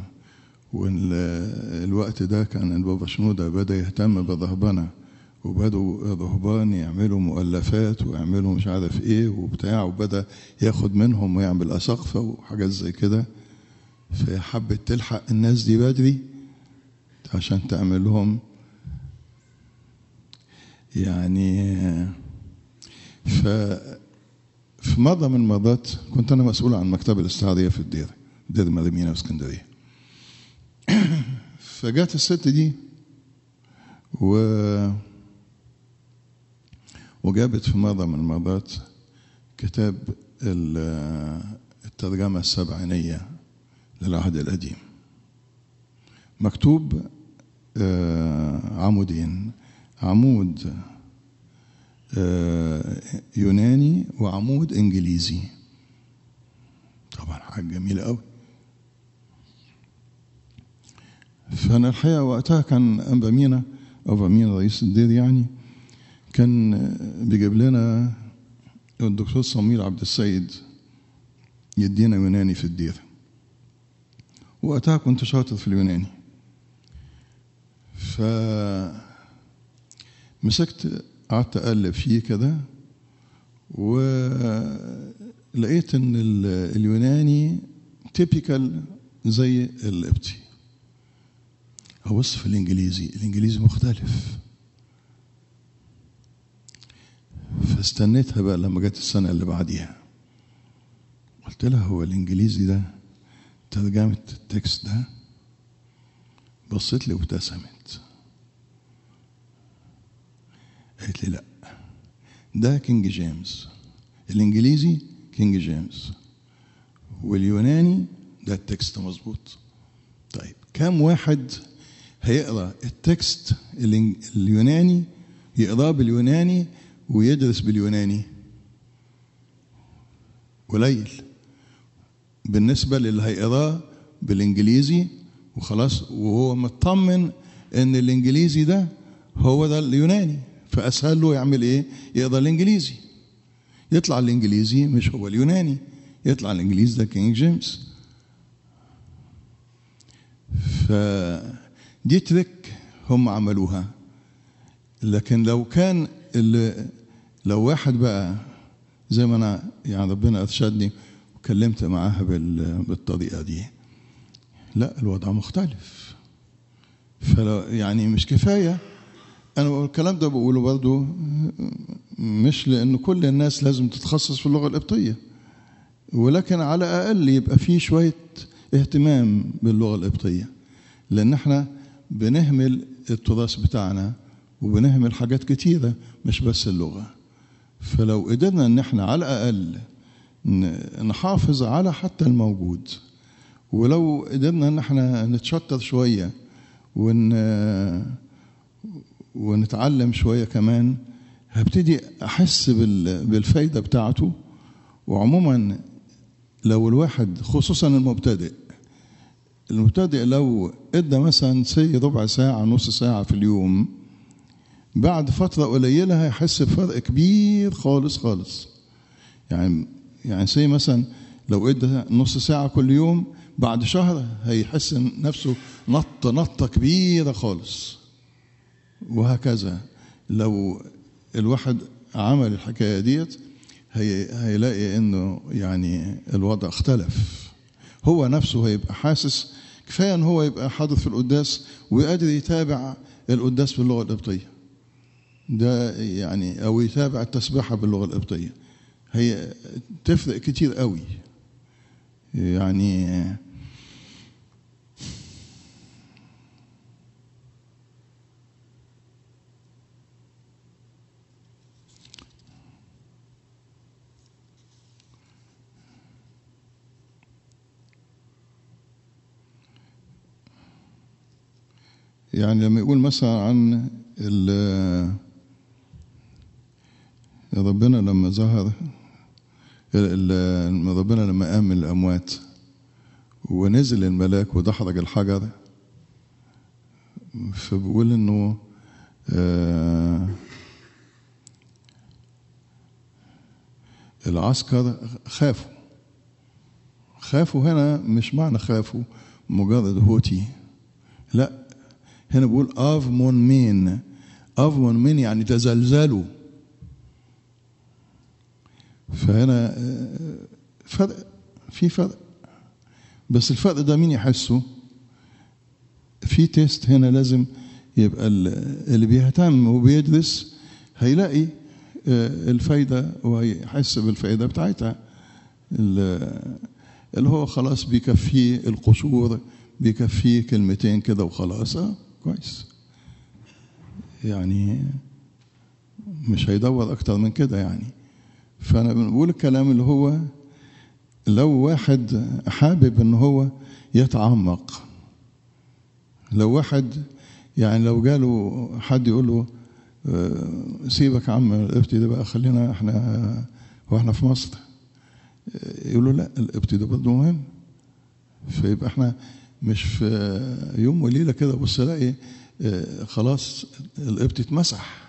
والوقت ده كان البابا شنودة بدأ يهتم بالرهبنة وبدوا الرهبان يعملوا مؤلفات ويعملوا مش عارف ايه وبتاع وبدأ ياخد منهم ويعمل أساقفة وحاجات زي كده فحبت تلحق الناس دي بدري عشان تعمل لهم يعني ف في مرة من المرات كنت أنا مسؤول عن مكتب الاستعارية في الدير دير مريمينا في اسكندرية فجات الست دي و وجابت في مرة من المرات كتاب الترجمة السبعينية للعهد القديم مكتوب عمودين عمود يوناني وعمود انجليزي طبعا حاجه جميله قوي فانا الحقيقه وقتها كان انبا مينا او مينا رئيس الدير يعني كان بيجيب لنا الدكتور صميل عبد السيد يدينا يوناني في الدير وقتها كنت شاطر في اليوناني ف مسكت قعدت اقلب فيه كده ولقيت ان اليوناني تيبيكال زي القبطي ابص في الانجليزي الانجليزي مختلف فاستنيتها بقى لما جت السنه اللي بعديها قلت لها هو الانجليزي ده ترجمه التكست ده بصيت لي وابتسمت قالت لي لا ده كينج جيمس الانجليزي كينج جيمس واليوناني ده التكست مظبوط طيب كم واحد هيقرا التكست اليوناني يقراه باليوناني ويدرس باليوناني قليل بالنسبه للي هيقراه بالانجليزي وخلاص وهو مطمن ان الانجليزي ده هو ده اليوناني فاسهل له يعمل ايه يقرا الانجليزي يطلع الانجليزي مش هو اليوناني يطلع الانجليزي ده كينج جيمس فدي تريك هم عملوها لكن لو كان اللي لو واحد بقى زي ما انا يعني ربنا ارشدني وكلمت معاها بالطريقه دي لا الوضع مختلف فلو يعني مش كفايه انا الكلام ده بقوله برضو مش لان كل الناس لازم تتخصص في اللغه القبطيه ولكن على الاقل يبقى في شويه اهتمام باللغه القبطيه لان احنا بنهمل التراث بتاعنا وبنهمل حاجات كتيره مش بس اللغه فلو قدرنا ان احنا على الاقل نحافظ على حتى الموجود ولو قدرنا ان احنا نتشطر شويه ون ونتعلم شويه كمان هبتدي احس بالفايده بتاعته وعموما لو الواحد خصوصا المبتدئ المبتدئ لو ادى مثلا سي ربع ساعه نص ساعه في اليوم بعد فتره قليله هيحس بفرق كبير خالص خالص يعني يعني سي مثلا لو ادى نص ساعه كل يوم بعد شهر هيحس نفسه نط نطه كبيره خالص وهكذا لو الواحد عمل الحكايه ديت هي هيلاقي انه يعني الوضع اختلف هو نفسه هيبقى حاسس كفايه ان هو يبقى حاضر في القداس وقادر يتابع القداس باللغه القبطيه ده يعني او يتابع التسبيحه باللغه القبطيه هي تفرق كتير قوي يعني يعني لما يقول مثلا عن ربنا لما ظهر ربنا لما قام من الأموات ونزل الملاك ودحرج الحجر فبيقول إنه العسكر خافوا خافوا هنا مش معنى خافوا مجرد هوتي لا هنا بيقول اف مون مين اف مون مين يعني تزلزلوا فهنا فرق في فرق بس الفرق ده مين يحسه في تيست هنا لازم يبقى اللي بيهتم وبيدرس هيلاقي الفايدة وهيحس بالفايدة بتاعتها اللي هو خلاص بيكفيه القشور بيكفيه كلمتين كده وخلاص اه كويس يعني مش هيدور اكتر من كده يعني فانا بنقول الكلام اللي هو لو واحد حابب ان هو يتعمق لو واحد يعني لو جاله حد يقول له سيبك يا عم القبطي ده بقى خلينا احنا واحنا في مصر يقول له لا القبطي ده برضه مهم فيبقى احنا مش في يوم وليله كده بص الاقي خلاص القبط اتمسح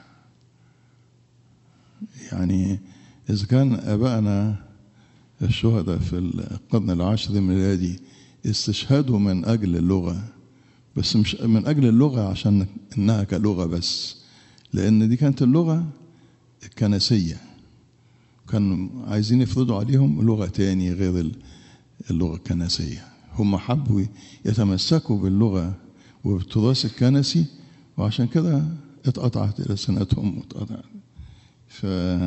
يعني اذا كان ابائنا الشهداء في القرن العاشر الميلادي استشهدوا من اجل اللغه بس مش من اجل اللغه عشان انها كلغه بس لان دي كانت اللغه الكنسيه كانوا عايزين يفرضوا عليهم لغه تاني غير اللغه الكنسيه هم حبوا يتمسكوا باللغة وبالتراث الكنسي وعشان كده اتقطعت إلى سنتهم واتقطعت ف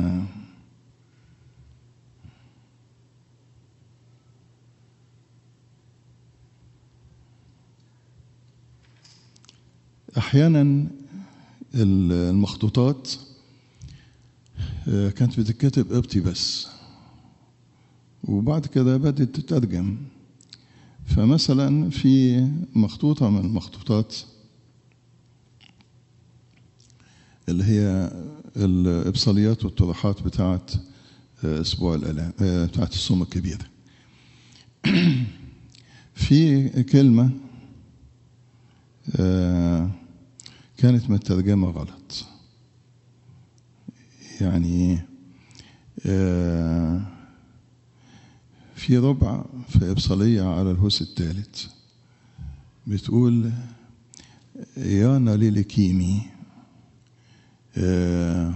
أحيانا المخطوطات كانت بتتكتب قبطي بس وبعد كده بدأت تترجم فمثلا في مخطوطة من المخطوطات اللي هي الإبصاليات والطروحات بتاعت أسبوع الآلام بتاعت الصوم الكبير في كلمة كانت مترجمة غلط يعني آه، في ربع في إبصالية على الهوس الثالث بتقول يا ناليل كيمي آه،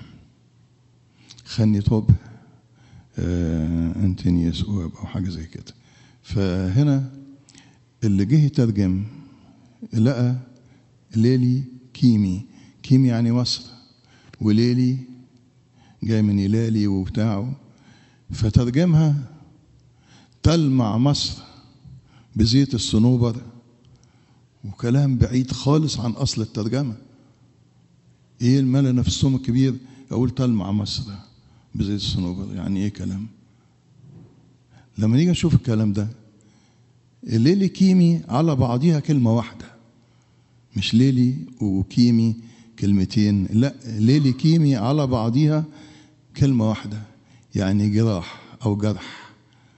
خني طب آه، انتني يسوع او حاجه زي كده فهنا اللي جه يترجم لقى ليلي كيمي كيمي يعني مصر وليلي جاي من يلالي وبتاعه فترجمها تلمع مصر بزيت الصنوبر وكلام بعيد خالص عن اصل الترجمه ايه الملا نفسهم الكبير اقول تلمع مصر بزيت الصنوبر يعني ايه كلام لما نيجي نشوف الكلام ده الليلي كيمي على بعضيها كلمه واحده مش ليلي وكيمي كلمتين لا ليلي كيمي على بعضيها كلمه واحده يعني جراح او جرح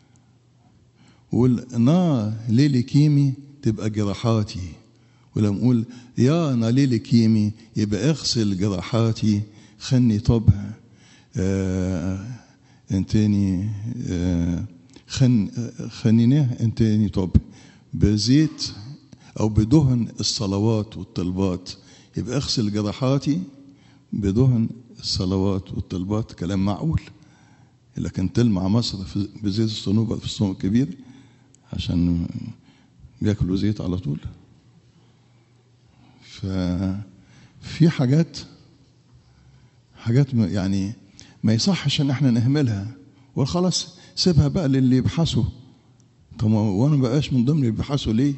والنا ليلي كيمي تبقى جراحاتي ولما نقول يا انا ليلي كيمي يبقى اغسل جراحاتي خني طبها آه انتني آه خن خنيناه انتني طب بزيت او بدهن الصلوات والطلبات يبقى اغسل جراحاتي بدهن الصلوات والطلبات كلام معقول لكن تلمع مصر في بزيت الصنوبر في الصوم الكبير عشان بياكلوا زيت على طول ففي حاجات حاجات يعني ما يصحش ان احنا نهملها وخلاص سيبها بقى للي يبحثوا طب وانا ما بقاش من ضمن اللي بيبحثوا ليه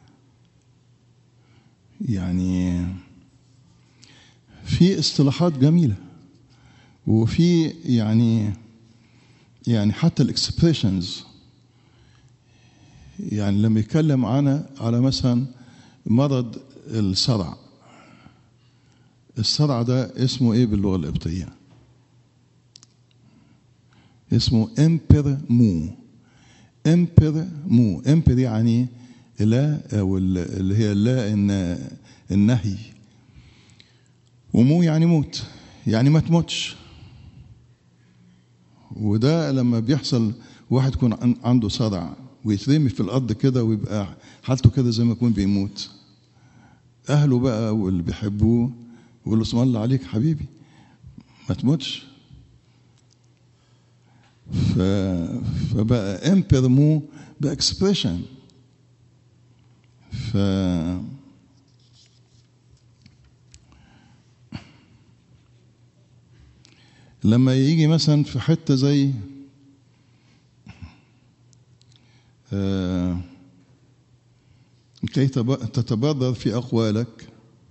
يعني في اصطلاحات جميله وفي يعني يعني حتى الاكسبريشنز يعني لما يتكلم عنها على مثلا مرض الصرع الصرع ده اسمه ايه باللغه القبطيه اسمه امبر مو امبر مو امبر يعني لا او اللي هي لا إن النهي ومو يعني موت يعني ما تموتش وده لما بيحصل واحد يكون عنده صرع ويترمي في الارض كده ويبقى حالته كده زي ما يكون بيموت اهله بقى واللي بيحبوه يقول له اسم الله عليك حبيبي ما تموتش ف... فبقى امبر مو باكسبريشن ف لما يجي مثلا في حته زي آه كي تتبادر في أقوالك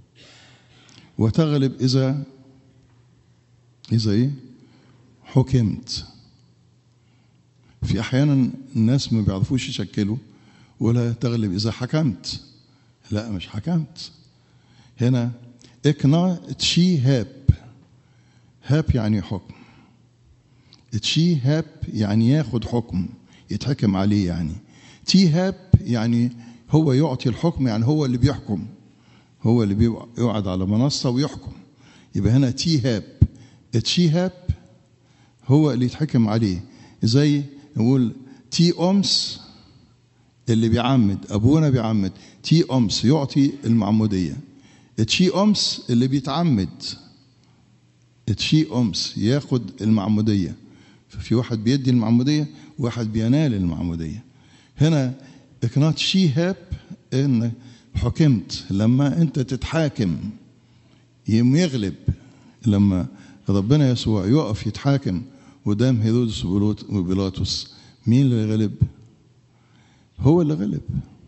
وتغلب إذا إذا إيه؟ حكمت في أحيانا الناس ما بيعرفوش يشكلوا ولا تغلب إذا حكمت لا مش حكمت هنا اقنع تشي هاب هاب يعني حكم تشي هاب يعني ياخد حكم يتحكم عليه يعني تي هاب يعني هو يعطي الحكم يعني هو اللي بيحكم هو اللي بيقعد على منصة ويحكم يبقى هنا تي هاب تشي هاب هو اللي يتحكم عليه زي نقول تي أمس اللي بيعمد أبونا بيعمد تي أمس يعطي المعمودية تشي أمس اللي بيتعمد تشي أمس ياخد المعمودية ففي واحد بيدي المعمودية وواحد بينال المعمودية هنا إقناع شي هاب إن حكمت لما أنت تتحاكم يغلب لما ربنا يسوع يقف يتحاكم قدام هيرودس وبيلاطس مين اللي غلب؟ هو اللي غلب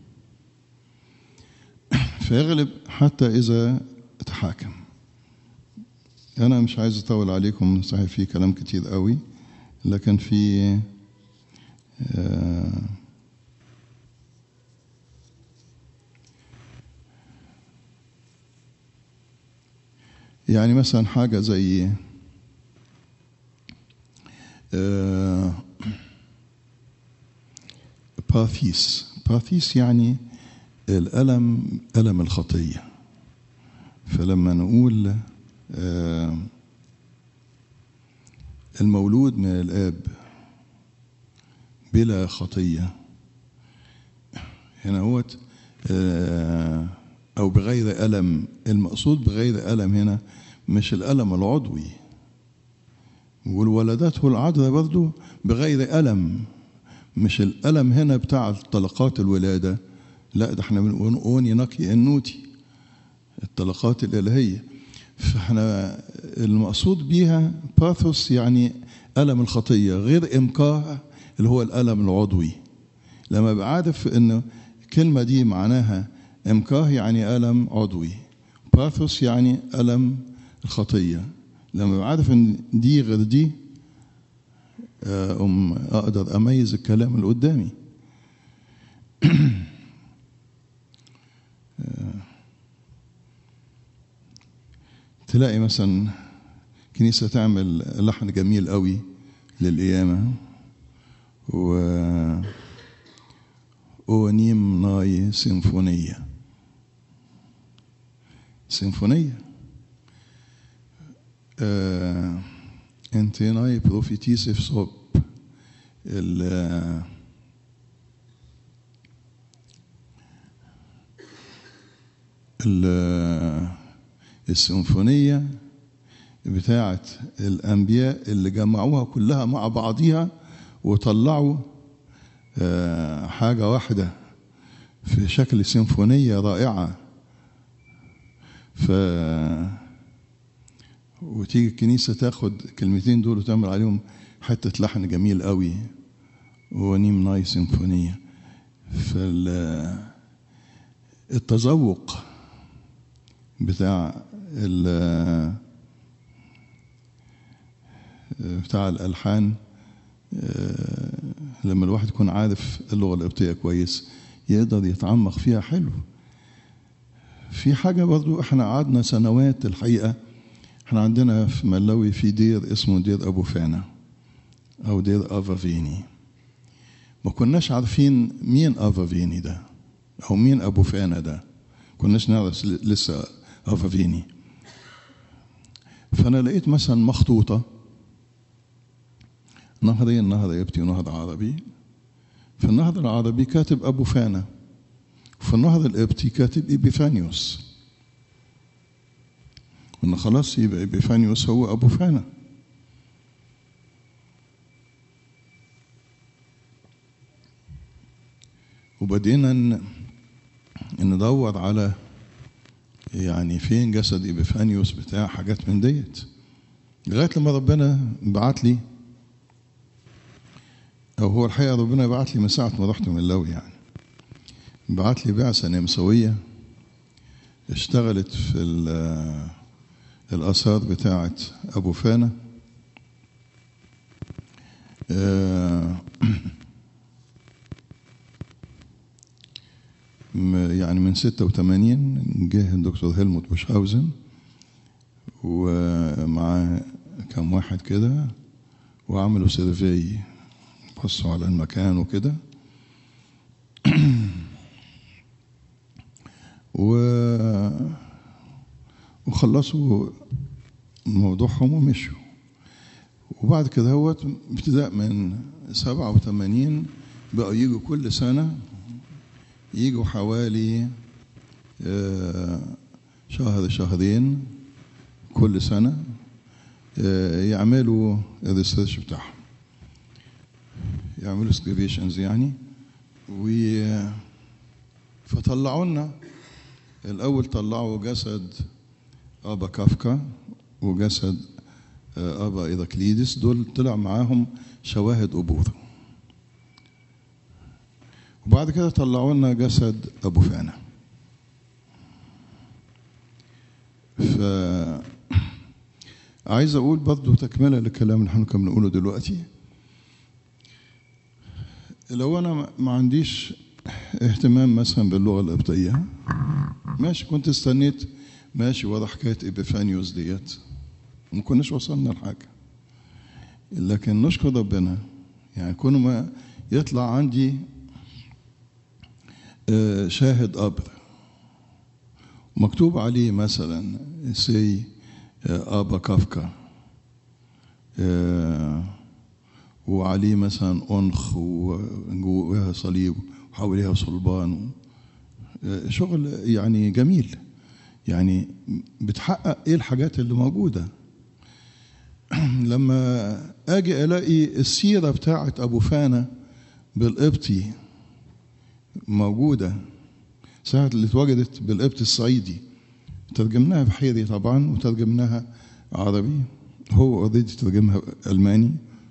فيغلب حتى إذا تحاكم أنا مش عايز أطول عليكم صحيح في كلام كتير قوي لكن في آه يعني مثلا حاجة زي آه باثيس باثيس يعني الألم ألم الخطية فلما نقول آه المولود من الآب بلا خطية هنا هو أو بغير ألم المقصود بغير ألم هنا مش الألم العضوي والولدته العذراء برضه بغير ألم مش الألم هنا بتاع طلقات الولادة لا ده احنا بنقول أوني نقي النوتي الطلقات الإلهية فاحنا المقصود بيها باثوس يعني ألم الخطية غير إمكاه اللي هو الألم العضوي لما بعرف إنه الكلمة دي معناها إمكاه يعني ألم عضوي باثوس يعني ألم الخطية لما بعرف إن دي غير دي أم أقدر أميز الكلام اللي قدامي تلاقي مثلا كنيسة تعمل لحن جميل قوي للقيامة و أونيم ناي سيمفونية سيمفونية آه انت ناي بروفيتيس في صوب ال السيمفونية بتاعة الأنبياء اللي جمعوها كلها مع بعضيها وطلعوا حاجة واحدة في شكل سيمفونية رائعة ف وتيجي الكنيسة تاخد الكلمتين دول وتعمل عليهم حتة لحن جميل قوي ونيم ناي سيمفونية فالتذوق بتاع بتاع الألحان لما الواحد يكون عارف اللغة القبطية كويس يقدر يتعمق فيها حلو في حاجة برضو احنا قعدنا سنوات الحقيقة احنا عندنا في ملاوي في دير اسمه دير أبو فانا أو دير أفافيني ما كناش عارفين مين أفافيني ده أو مين أبو فانا ده كناش نعرف لسه أفافيني فأنا لقيت مثلا مخطوطة نهرين نهر يبتي ونهر عربي في النهر العربي كاتب أبو فانا وفي النهر القبطي كاتب إبيفانيوس قلنا خلاص يبقى إبيفانيوس هو أبو فانا وبدينا ندور على يعني فين جسد إبيفانيوس بتاع حاجات من ديت لغاية لما ربنا بعت لي أو هو الحقيقة ربنا بعت لي من ساعة ما رحت من اللوي يعني بعت لي بعثة نمساوية اشتغلت في الآثار بتاعة أبو فانا يعني من 86 جه الدكتور هيلموت بوشهاوزن ومع كم واحد كده وعملوا سيرفي بصوا على المكان وكده و وخلصوا موضوعهم ومشوا وبعد كده هو ابتداء من سبعة وثمانين بقوا يجوا كل سنة يجوا حوالي شهر شهرين كل سنة يعملوا الريسيرش بتاعهم يعملوا سكريبيشنز يعني و فطلعوا لنا الأول طلعوا جسد أبا كافكا وجسد أبا إيراكليدس دول طلع معاهم شواهد قبور وبعد كده طلعوا لنا جسد أبو فانا ف عايز أقول برضه تكملة للكلام اللي احنا كنا بنقوله دلوقتي لو أنا ما عنديش اهتمام مثلا باللغة القبطية ماشي كنت استنيت ماشي ورا حكاية إبيفانيوس ديت ما كناش وصلنا لحاجة لكن نشكر ربنا يعني كل ما يطلع عندي شاهد قبر مكتوب عليه مثلا سي أبا كافكا آه، وعليه مثلا أنخ وجواها صليب وحواليها صلبان آه، شغل يعني جميل يعني بتحقق ايه الحاجات اللي موجوده لما اجي الاقي السيره بتاعه ابو فانا بالقبطي موجوده ساعة اللي اتوجدت بالقبط الصعيدي ترجمناها بحيري طبعا وترجمناها عربي هو اوريدي ترجمها الماني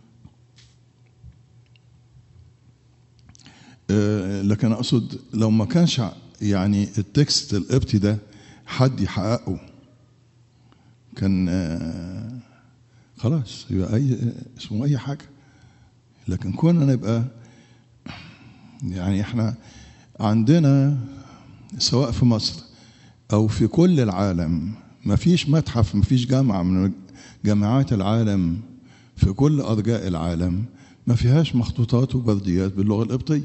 آه، لكن اقصد لو ما كانش يعني التكست القبطي ده حد يحققه كان آه، خلاص يبقى اي اسمه اي حاجه لكن كنا نبقى يعني احنا عندنا سواء في مصر او في كل العالم ما فيش متحف ما فيش جامعه من جامعات العالم في كل ارجاء العالم ما فيهاش مخطوطات وبرديات باللغه القبطيه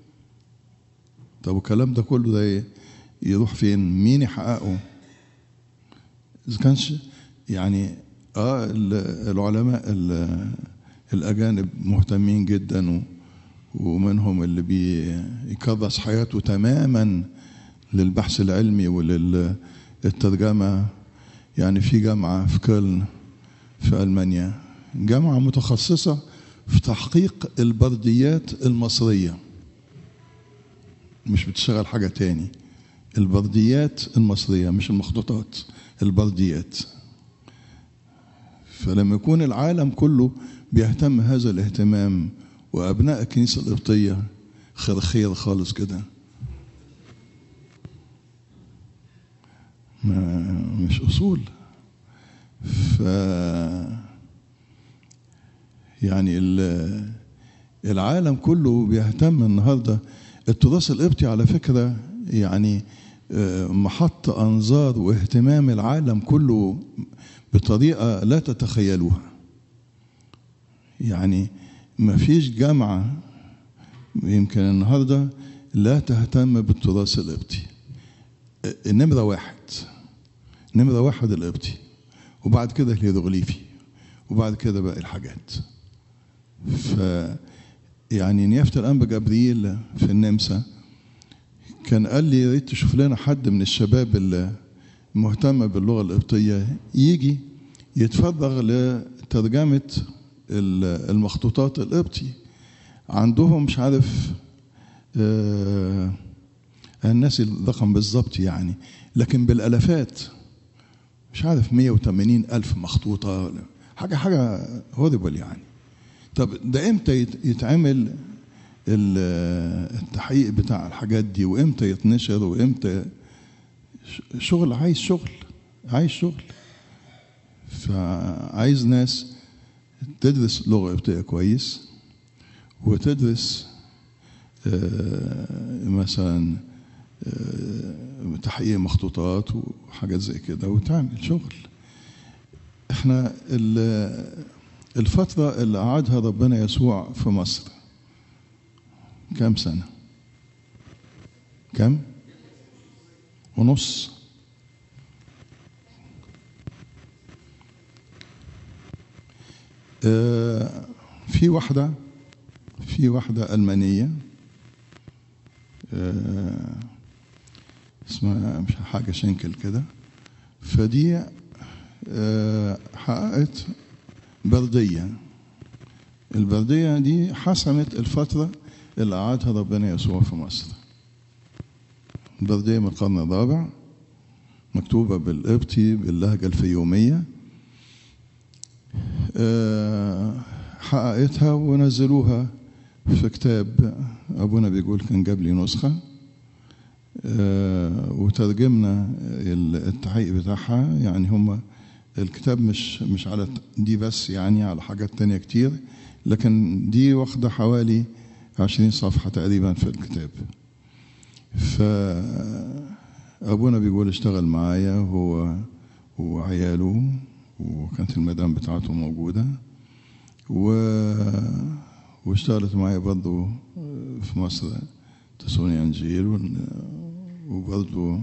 طب الكلام ده كله ده إيه؟ يروح فين مين يحققه اذا كانش يعني اه ال- العلماء ال- الاجانب مهتمين جدا و- ومنهم اللي بيكرس حياته تماما للبحث العلمي وللترجمه يعني في جامعه في كولن في المانيا جامعه متخصصه في تحقيق البرديات المصريه مش بتشتغل حاجه تاني البرديات المصريه مش المخطوطات البرديات فلما يكون العالم كله بيهتم هذا الاهتمام وابناء الكنيسه القبطيه خير خير خالص كده ما مش اصول ف يعني ال- العالم كله بيهتم النهارده التراث القبطي على فكره يعني آه، محط انظار واهتمام العالم كله بطريقه لا تتخيلوها يعني ما فيش جامعه يمكن النهارده لا تهتم بالتراث القبطي آه، النمره واحد نمره واحد القبطي وبعد كده الهيروغليفي وبعد كده باقي الحاجات ف يعني نيافة الأنبا جبريل في النمسا كان قال لي يا ريت تشوف لنا حد من الشباب اللي مهتم باللغة القبطية يجي يتفرغ لترجمة ال- المخطوطات القبطي عندهم مش عارف آه الناس الرقم بالظبط يعني لكن بالالافات مش عارف 180 الف مخطوطه ولا- حاجه حاجه هوريبل يعني طب ده امتى يت- يتعمل ال- التحقيق بتاع الحاجات دي وامتى يتنشر وامتى ش- شغل عايز شغل عايز شغل فعايز ناس تدرس لغه قبطيه كويس وتدرس آه، مثلا آه، تحقيق مخطوطات وحاجات زي كده وتعمل شغل احنا ال- الفترة اللي قعدها ربنا يسوع في مصر كام سنة؟ كام؟ ونص آه، في واحدة في واحدة ألمانية آه، اسمها مش حاجة شنكل كده فدي آه، حققت بردية البردية دي حسمت الفترة اللي قعدها ربنا يسوع في مصر البردية من القرن الرابع مكتوبة بالقبطي باللهجة الفيومية آه، حققتها ونزلوها في كتاب أبونا بيقول كان جاب لي نسخة آه، وترجمنا التحقيق بتاعها يعني هم الكتاب مش مش على دي بس يعني على حاجات تانية كتير لكن دي واخدة حوالي عشرين صفحة تقريبا في الكتاب فأبونا بيقول اشتغل معايا هو وعياله وكانت المدام بتاعته موجودة و واشتغلت معايا برضه في مصر تسوني أنجيل وبرضه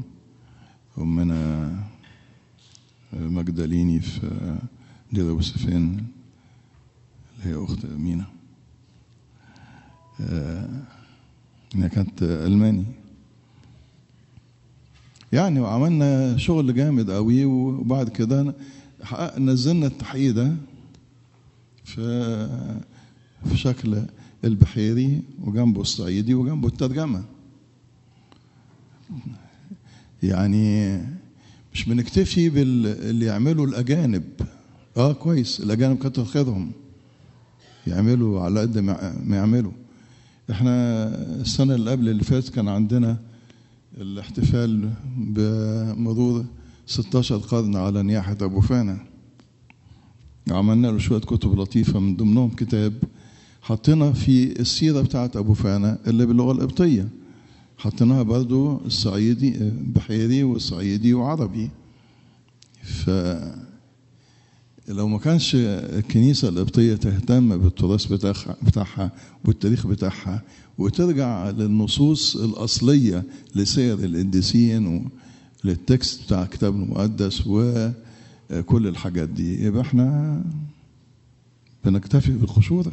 أمنا مجدليني في دير يوسفين اللي هي أخت مينا آه، هي كانت ألماني يعني وعملنا شغل جامد قوي وبعد كده حقق- نزلنا التحقيق ده في في شكل البحيري وجنبه الصعيدي وجنبه الترجمة يعني مش بنكتفي باللي يعمله الأجانب اه كويس الأجانب كتر خيرهم يعملوا على قد ما ما يعملوا احنا السنة اللي قبل اللي فاتت كان عندنا الاحتفال بمرور 16 قرن على نياحة أبو فانا عملنا له شوية كتب لطيفة من ضمنهم كتاب حطينا في السيرة بتاعت أبو فانا اللي باللغة القبطية حطيناها برضو الصعيدي بحيري وصعيدي وعربي ف لو ما كانش الكنيسة القبطية تهتم بالتراث بتاعها, بتاعها والتاريخ بتاعها وترجع للنصوص الأصلية لسير القديسين وللتكست بتاع الكتاب المقدس وكل الحاجات دي يبقى احنا بنكتفي بالخشورة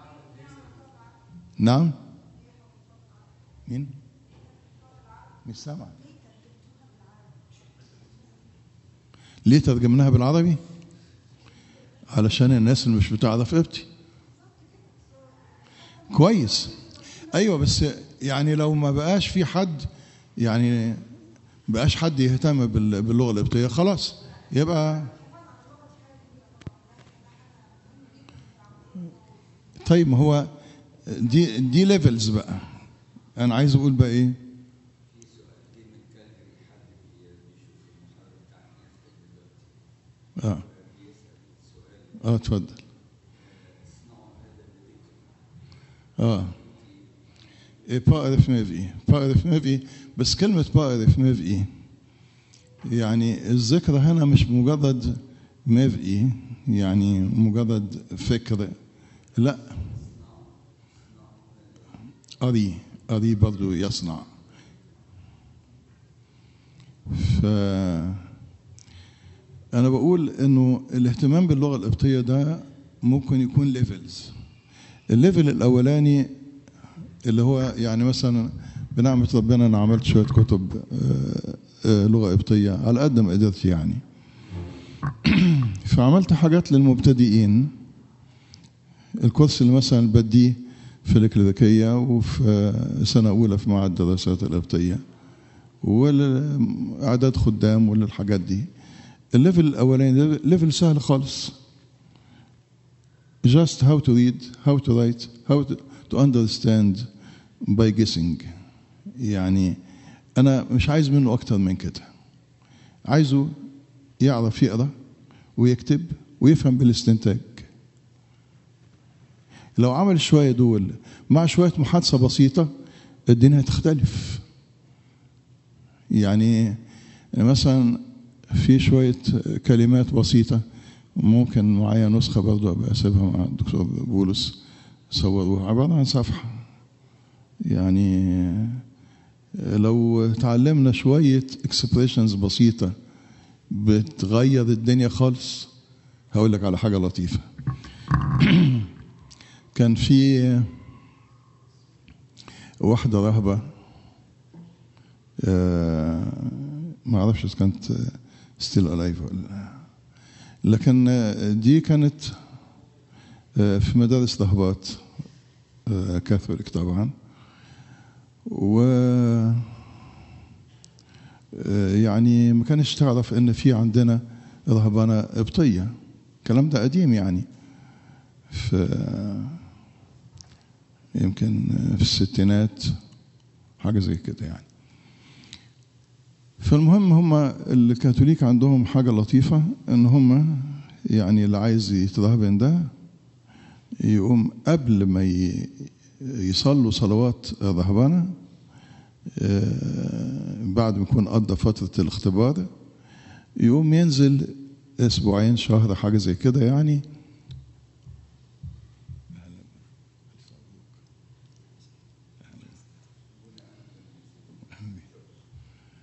نعم مين؟ مش سامع ليه ترجمناها بالعربي؟ علشان الناس اللي مش بتعرف قبطي كويس ايوه بس يعني لو ما بقاش في حد يعني بقاش حد يهتم بال- باللغه القبطيه خلاص يبقى طيب ما هو دي دي ليفلز بقى انا عايز اقول بقى ايه اه اه اتفضل اه ايه بقرف ميفي بقرف ميفي بس كلمة بقرف ميفي يعني الذكرى هنا مش مجرد ميفي يعني مجرد فكر لا أري أري برضو يصنع ف أنا بقول إنه الاهتمام باللغة القبطية ده ممكن يكون ليفلز الليفل الأولاني اللي هو يعني مثلا بنعمة ربنا أنا عملت شوية كتب آه، آه، لغة قبطية على قد ما قدرت يعني فعملت حاجات للمبتدئين الكورس اللي مثلا بديه في الكليريكية وفي سنة أولى في معهد الدراسات القبطية والأعداد خدام والحاجات دي الليفل الأولاني ليفل سهل خالص just how to read how to write how to, to understand by guessing يعني أنا مش عايز منه أكتر من كده عايزه يعرف يقرأ ويكتب ويفهم بالاستنتاج لو عمل شوية دول مع شوية محادثة بسيطة الدنيا هتختلف يعني مثلا في شوية كلمات بسيطة ممكن معايا نسخة برضو أبقى أسيبها مع الدكتور بولس صوروها عبارة عن صفحة يعني لو تعلمنا شوية اكسبريشنز بسيطة بتغير الدنيا خالص هقول لك على حاجة لطيفة كان في واحدة رهبة آه، ما اعرفش اذا كانت ستيل الايف ولا لكن آه، دي كانت آه، في مدارس رهبات آه، كاثوليك طبعا و آه، يعني ما كانش تعرف ان في عندنا رهبانه قبطيه الكلام ده قديم يعني في يمكن في الستينات حاجه زي كده يعني فالمهم هم الكاثوليك عندهم حاجة لطيفة ان هم يعني اللي عايز يترهبن ده يقوم قبل ما ي- يصلوا صلوات الرهبنة آه، بعد ما يكون قضى فترة الاختبار يقوم ينزل اسبوعين شهر حاجة زي كده يعني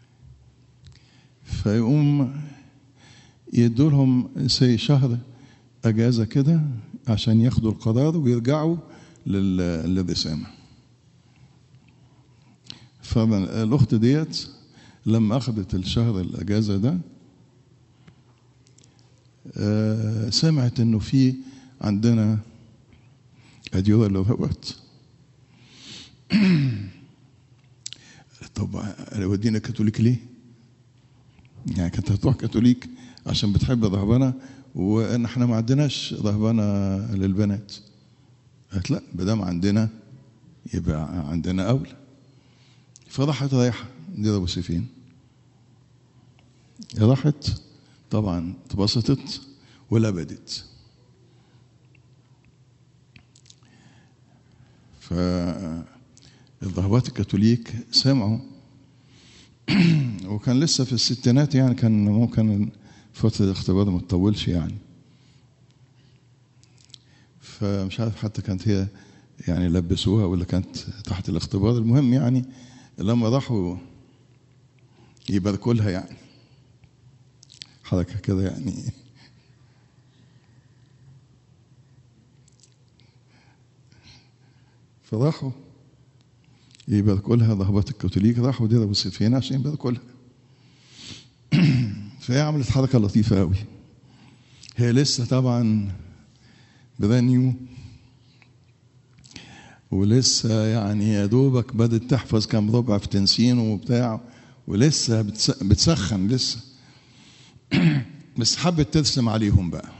فيقوم يدوا لهم سي شهر اجازه كده عشان ياخدوا القرار ويرجعوا لل- للرسامه فالاخت ديت لما اخذت الشهر الاجازه ده آه، سمعت انه في عندنا اديوره للربط طب ودينا كاثوليك ليه؟ يعني كانت هتروح كاثوليك عشان بتحب الرهبنه وان احنا ما عندناش رهبنه للبنات قالت لا ما دام عندنا يبقى عندنا اولى فراحت رايحه دي ابو سيفين راحت طبعا اتبسطت ولبدت فالرهبات الكاثوليك سمعوا وكان لسه في الستينات يعني كان ممكن فترة الاختبار ما تطولش يعني فمش عارف حتى كانت هي يعني لبسوها ولا كانت تحت الاختبار المهم يعني لما راحوا يباركوا لها يعني حركة كده يعني فراحوا يباركوا لها رهبات الكاثوليك راحوا دير ابو سفيان عشان يباركوا لها فهي عملت حركه لطيفه قوي هي لسه طبعا برانيو ولسه يعني يا دوبك بدت تحفظ كام ربع في تنسين وبتاع ولسه بتس- بتسخن لسه بس حبت ترسم عليهم بقى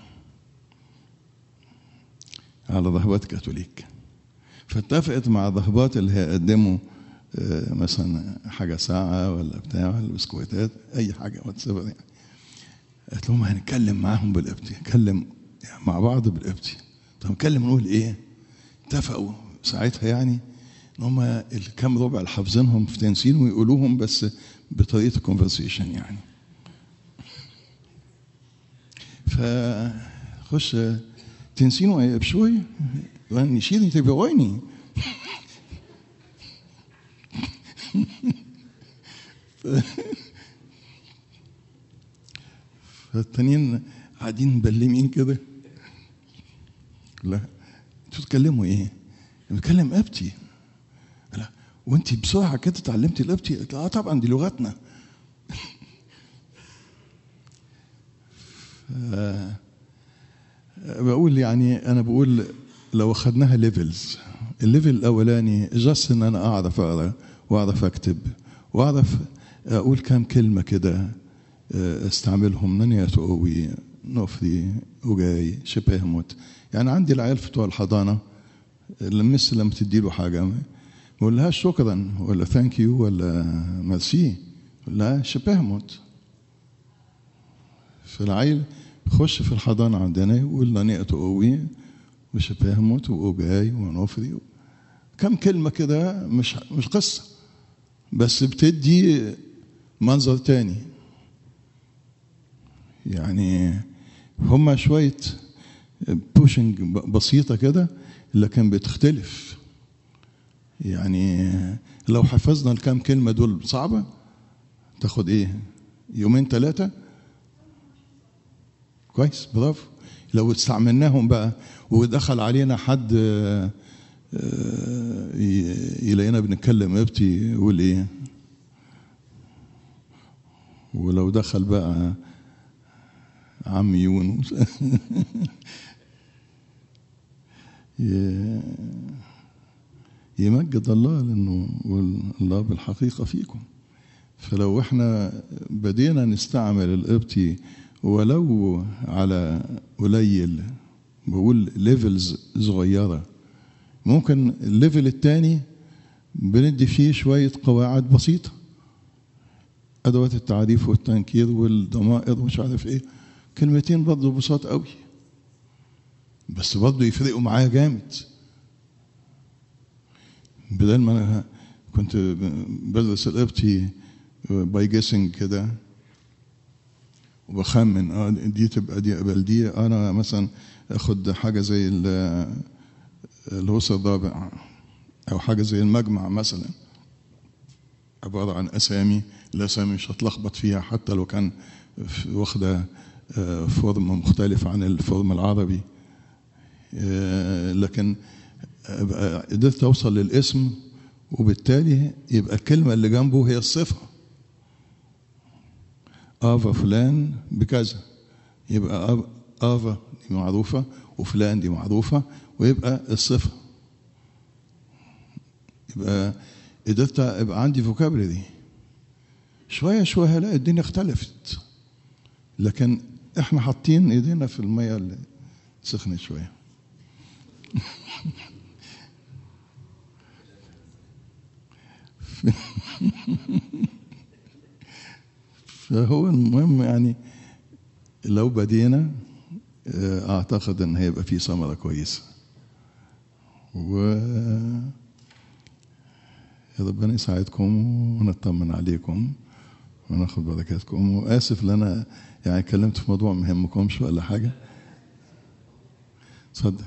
على رهبات كاثوليك فاتفقت مع الرهبات اللي هيقدموا آه، مثلا حاجه ساعه ولا بتاع ولا بسكويتات اي حاجه واتس يعني قالت لهم هنتكلم معاهم بالقبطي نتكلم يعني مع بعض بالقبطي طب نتكلم نقول ايه اتفقوا ساعتها يعني ان هم الكام ربع اللي حافظينهم في تنسين ويقولوهم بس بطريقه الكونفرسيشن يعني فخش تنسين ويبشوي ونشيل تبعوني فالتانيين قاعدين مبلمين كده لا انتوا بتتكلموا ايه؟ بتكلم قبطي لا وانت بسرعه كده اتعلمتي القبطي؟ قلت اه طبعا دي لغتنا ف- بقول يعني انا بقول لو اخذناها ليفلز الليفل الاولاني جاست ان انا اعرف اقرا واعرف اكتب واعرف اقول كام كلمه كده آه، استعملهم نانيات قوي نوفري وجاي شبه موت يعني عندي العيال بتوع الحضانه المس لما تدي له حاجه ما بقولهاش شكرا ولا ثانك يو ولا ميرسي لا شبه موت فالعيل يخش في الحضانة عندنا يقول نانية قوي وشبه موت وأوجاي ونوفري كم كلمة كده مش مش قصة بس بتدي منظر تاني يعني هما شوية بوشنج بسيطة كده لكن بتختلف يعني لو حفظنا الكام كلمة دول صعبة تاخد ايه يومين ثلاثة كويس برافو لو استعملناهم بقى ودخل علينا حد آه، آه، ي- يلاقينا بنتكلم قبطي يقول ايه ولو دخل بقى عم يونس ي- يمجد الله لانه الله بالحقيقه فيكم فلو احنا بدينا نستعمل القبطي ولو على قليل بقول ليفلز صغيره ممكن الليفل الثاني بندي فيه شويه قواعد بسيطه ادوات التعريف والتنكير والضمائر ومش عارف ايه كلمتين برضه بساط قوي بس برضه يفرقوا معايا جامد بدل ما انا كنت بدرس القبطي باي جيسنج كده وبخمن اه دي تبقى دي قبل دي انا مثلا اخد حاجه زي ال- الهوس الرابع او حاجه زي المجمع مثلا عباره عن اسامي الاسامي مش هتلخبط فيها حتى لو كان في- واخده آه، فورم مختلف عن الفورم العربي آه، لكن أبقى قدرت اوصل للاسم وبالتالي يبقى الكلمه اللي جنبه هي الصفه افا فلان بكذا يبقى أب- افا دي معروفه وفلان دي معروفه ويبقى الصفه يبقى قدرت يبقى عندي فوكابلري شويه شويه هلاقي الدنيا اختلفت لكن احنا حاطين ايدينا في الميه اللي سخنت شويه فهو المهم يعني لو بدينا آه، اعتقد ان هيبقى في ثمره كويسه و يا ربنا يساعدكم ونطمن عليكم وناخد بركاتكم واسف ان انا يعني اتكلمت في موضوع ما يهمكمش ولا حاجه اتفضل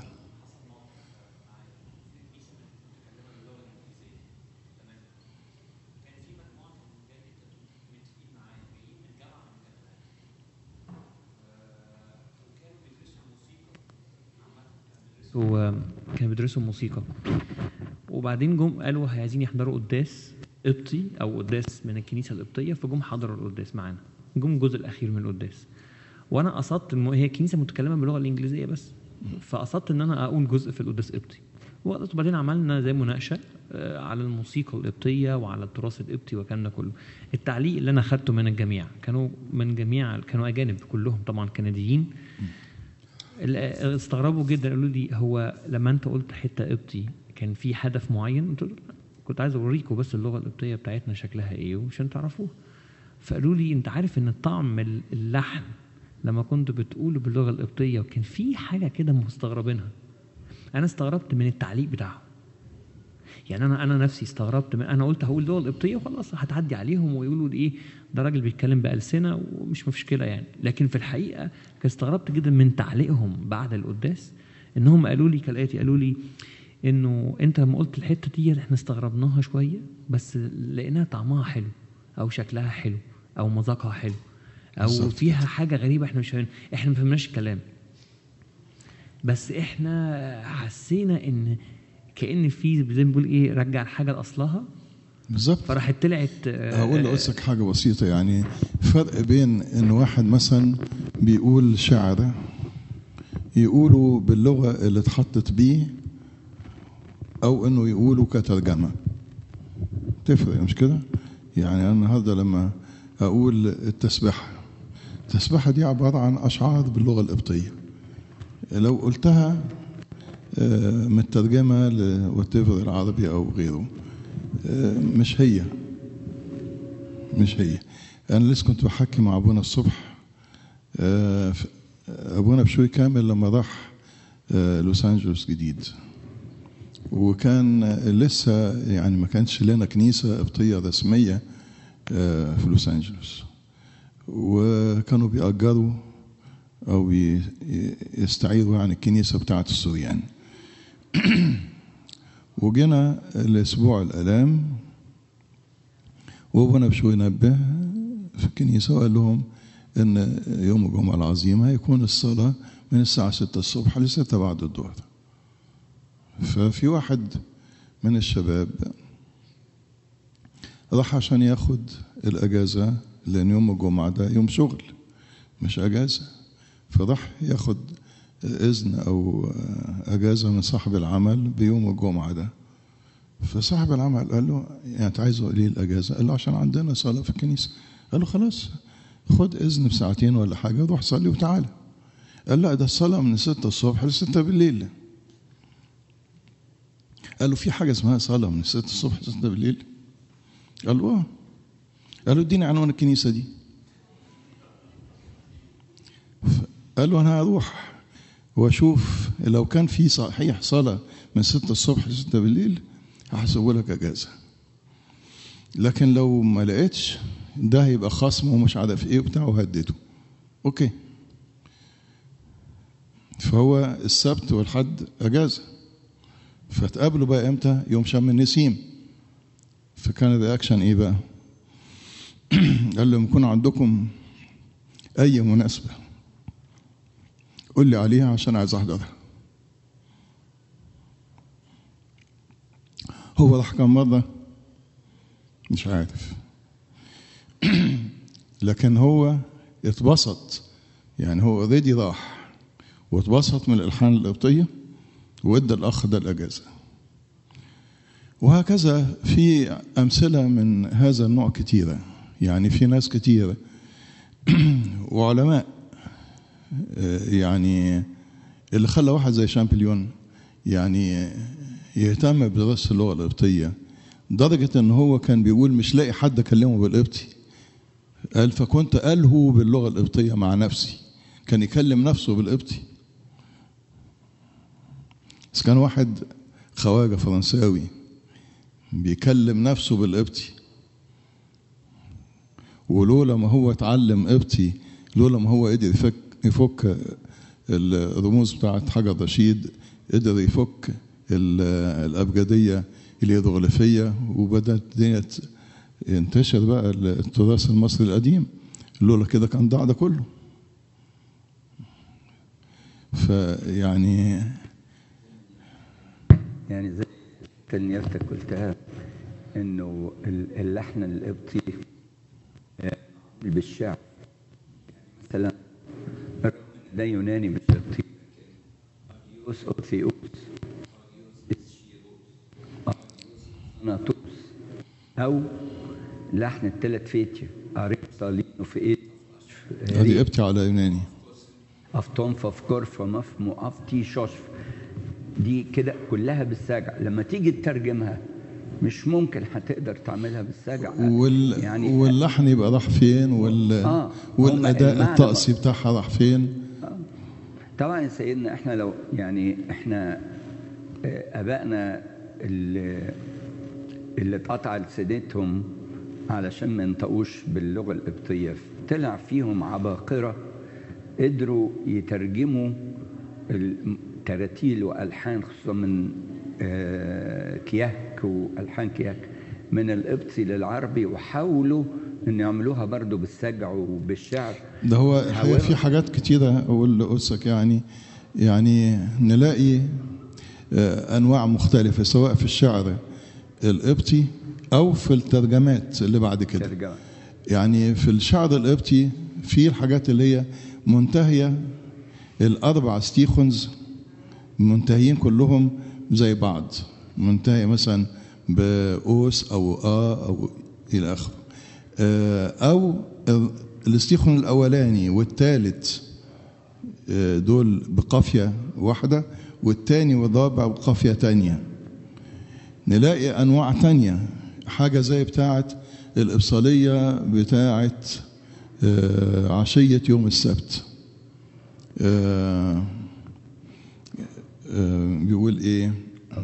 وكانوا بيدرسوا موسيقى وبعدين جم قالوا عايزين يحضروا قداس قبطي او قداس من الكنيسه القبطيه فجم حضروا القداس معانا جم الجزء الاخير من القداس وانا قصدت الم... هي كنيسه متكلمه باللغه الانجليزيه بس فقصدت ان انا اقول جزء في القداس قبطي وقت وبعدين عملنا زي مناقشه آه، على الموسيقى القبطيه وعلى التراث القبطي والكلام ده كله التعليق اللي انا خدته من الجميع كانوا من جميع كانوا اجانب كلهم طبعا كنديين ال- استغربوا جدا قالوا لي هو لما انت قلت حته قبطي كان في هدف معين قلت له لا، كنت عايز اوريكم بس اللغه القبطيه بتاعتنا شكلها ايه وعشان تعرفوها فقالوا لي انت عارف ان طعم ال- اللحن لما كنت بتقوله باللغه القبطيه وكان في حاجه كده مستغربينها انا استغربت من التعليق بتاعهم يعني انا انا نفسي استغربت من انا قلت هقول اللغه القبطيه وخلاص هتعدي عليهم ويقولوا لي ايه ده راجل بيتكلم بالسنه ومش مشكله يعني لكن في الحقيقه كان استغربت جدا من تعليقهم بعد القداس انهم قالوا لي كالاتي قالوا لي انه انت لما قلت الحته دي احنا استغربناها شويه بس لقيناها طعمها حلو او شكلها حلو او مذاقها حلو او بالظبط فيها حاجه غريبه احنا مش فاهمين احنا ما فهمناش الكلام بس احنا حسينا ان كان في زي ما بنقول ايه رجع الحاجه لاصلها بالظبط فراحت طلعت آه، هقول لقصك حاجة بسيطة يعني فرق بين إن واحد مثلا بيقول شعر يقوله باللغة اللي اتحطت بيه أو إنه يقوله كترجمة تفرق مش كده؟ يعني أنا النهاردة لما أقول التسبحة التسبحة دي عبارة عن أشعار باللغة القبطية لو قلتها آه، مترجمة لواتيفر العربي أو غيره آه، مش هي مش هي انا لسه كنت بحكي مع ابونا الصبح آه، ف- ابونا بشوي كامل لما راح آه، لوس انجلوس جديد وكان لسه يعني ما كانش لنا كنيسه قبطيه رسميه آه، في لوس انجلوس وكانوا بيأجروا او ي- ي- يستعيروا يعني الكنيسه بتاعه السوريان وجينا الاسبوع الالام وابونا بشوي نبه في الكنيسة وقال لهم إن يوم الجمعة العظيم هيكون الصلاة من الساعة 6 الصبح ل 6 بعد الظهر ففي واحد من الشباب راح عشان ياخد الأجازة لأن يوم الجمعة ده يوم شغل مش أجازة فراح ياخد إذن أو أجازة من صاحب العمل بيوم الجمعة ده فصاحب العمل قال له يعني انت عايزه ليه الاجازه؟ قال له عشان عندنا صلاه في الكنيسه. قال له خلاص خد اذن بساعتين ولا حاجه روح صلي وتعالى. قال لا ده الصلاه من 6 الصبح ل 6 بالليل. قال له في حاجه اسمها صلاه من 6 الصبح ل 6 بالليل؟ قال له اه. قال له اديني عنوان الكنيسه دي. قال له انا هروح واشوف لو كان في صحيح صلاه من 6 الصبح ل 6 بالليل هحسب لك اجازه لكن لو ما لقيتش ده هيبقى خصم ومش عارف ايه وبتاع وهدده اوكي فهو السبت والحد اجازه فتقابلوا بقى امتى يوم شم النسيم فكان الرياكشن ايه بقى قال لهم يكون عندكم اي مناسبه قول لي عليها عشان عايز احضرها هو راح كم مرة مش عارف لكن هو اتبسط يعني هو اوريدي راح واتبسط من الالحان القبطيه وادى الاخ ده الاجازه وهكذا في امثله من هذا النوع كتيره يعني في ناس كتيره وعلماء يعني اللي خلى واحد زي شامبليون يعني يهتم بدراسه اللغه القبطيه لدرجه ان هو كان بيقول مش لاقي حد اكلمه بالقبطي قال فكنت الهو باللغه القبطيه مع نفسي كان يكلم نفسه بالقبطي بس كان واحد خواجه فرنساوي بيكلم نفسه بالقبطي ولولا ما هو اتعلم قبطي لولا ما هو قدر يفك يفك الرموز بتاعت حجر رشيد قدر يفك الأبجدية الهيروغليفية وبدأت الدنيا ينتشر بقى التراث المصري القديم لولا كده كان ضاع ده كله فيعني يعني زي نيابتك قلتها انه اللحن القبطي بالشعر مثلا ده يوناني مش قبطي أريوس أوثيوس ناطوس أو لحن الثلاث فيتشة أريبطالينو في إيه هذه قبطي على يوناني أفتون ففكر فمفمو أفتي شوشف دي كده كلها بالساجع لما تيجي تترجمها مش ممكن هتقدر تعملها بالساجع وال... يعني واللحن يبقى راح فين وال... آه والاداء الطقسي بتاعها راح فين آه. طبعا يا سيدنا احنا لو يعني احنا ابائنا اللي اللي اتقطع لسنتهم علشان ما ينطقوش باللغه القبطيه طلع فيهم عباقره قدروا يترجموا التراتيل والحان خصوصا من كياك والحان كياك من القبطي للعربي وحاولوا ان يعملوها برضو بالسجع وبالشعر ده هو في حاجات كتيره اقول لقدسك يعني يعني نلاقي انواع مختلفه سواء في الشعر القبطي او في الترجمات اللي بعد كده ترجمة. يعني في الشعر القبطي في الحاجات اللي هي منتهيه الاربع ستيخونز منتهيين كلهم زي بعض منتهي مثلا بأوس أو آ أو إلى آخره أو الاستيخون الأولاني والثالث دول بقافية واحدة والثاني والرابع بقافية تانية نلاقي أنواع تانية حاجة زي بتاعة الإبصالية بتاعة عشية يوم السبت بيقول ايه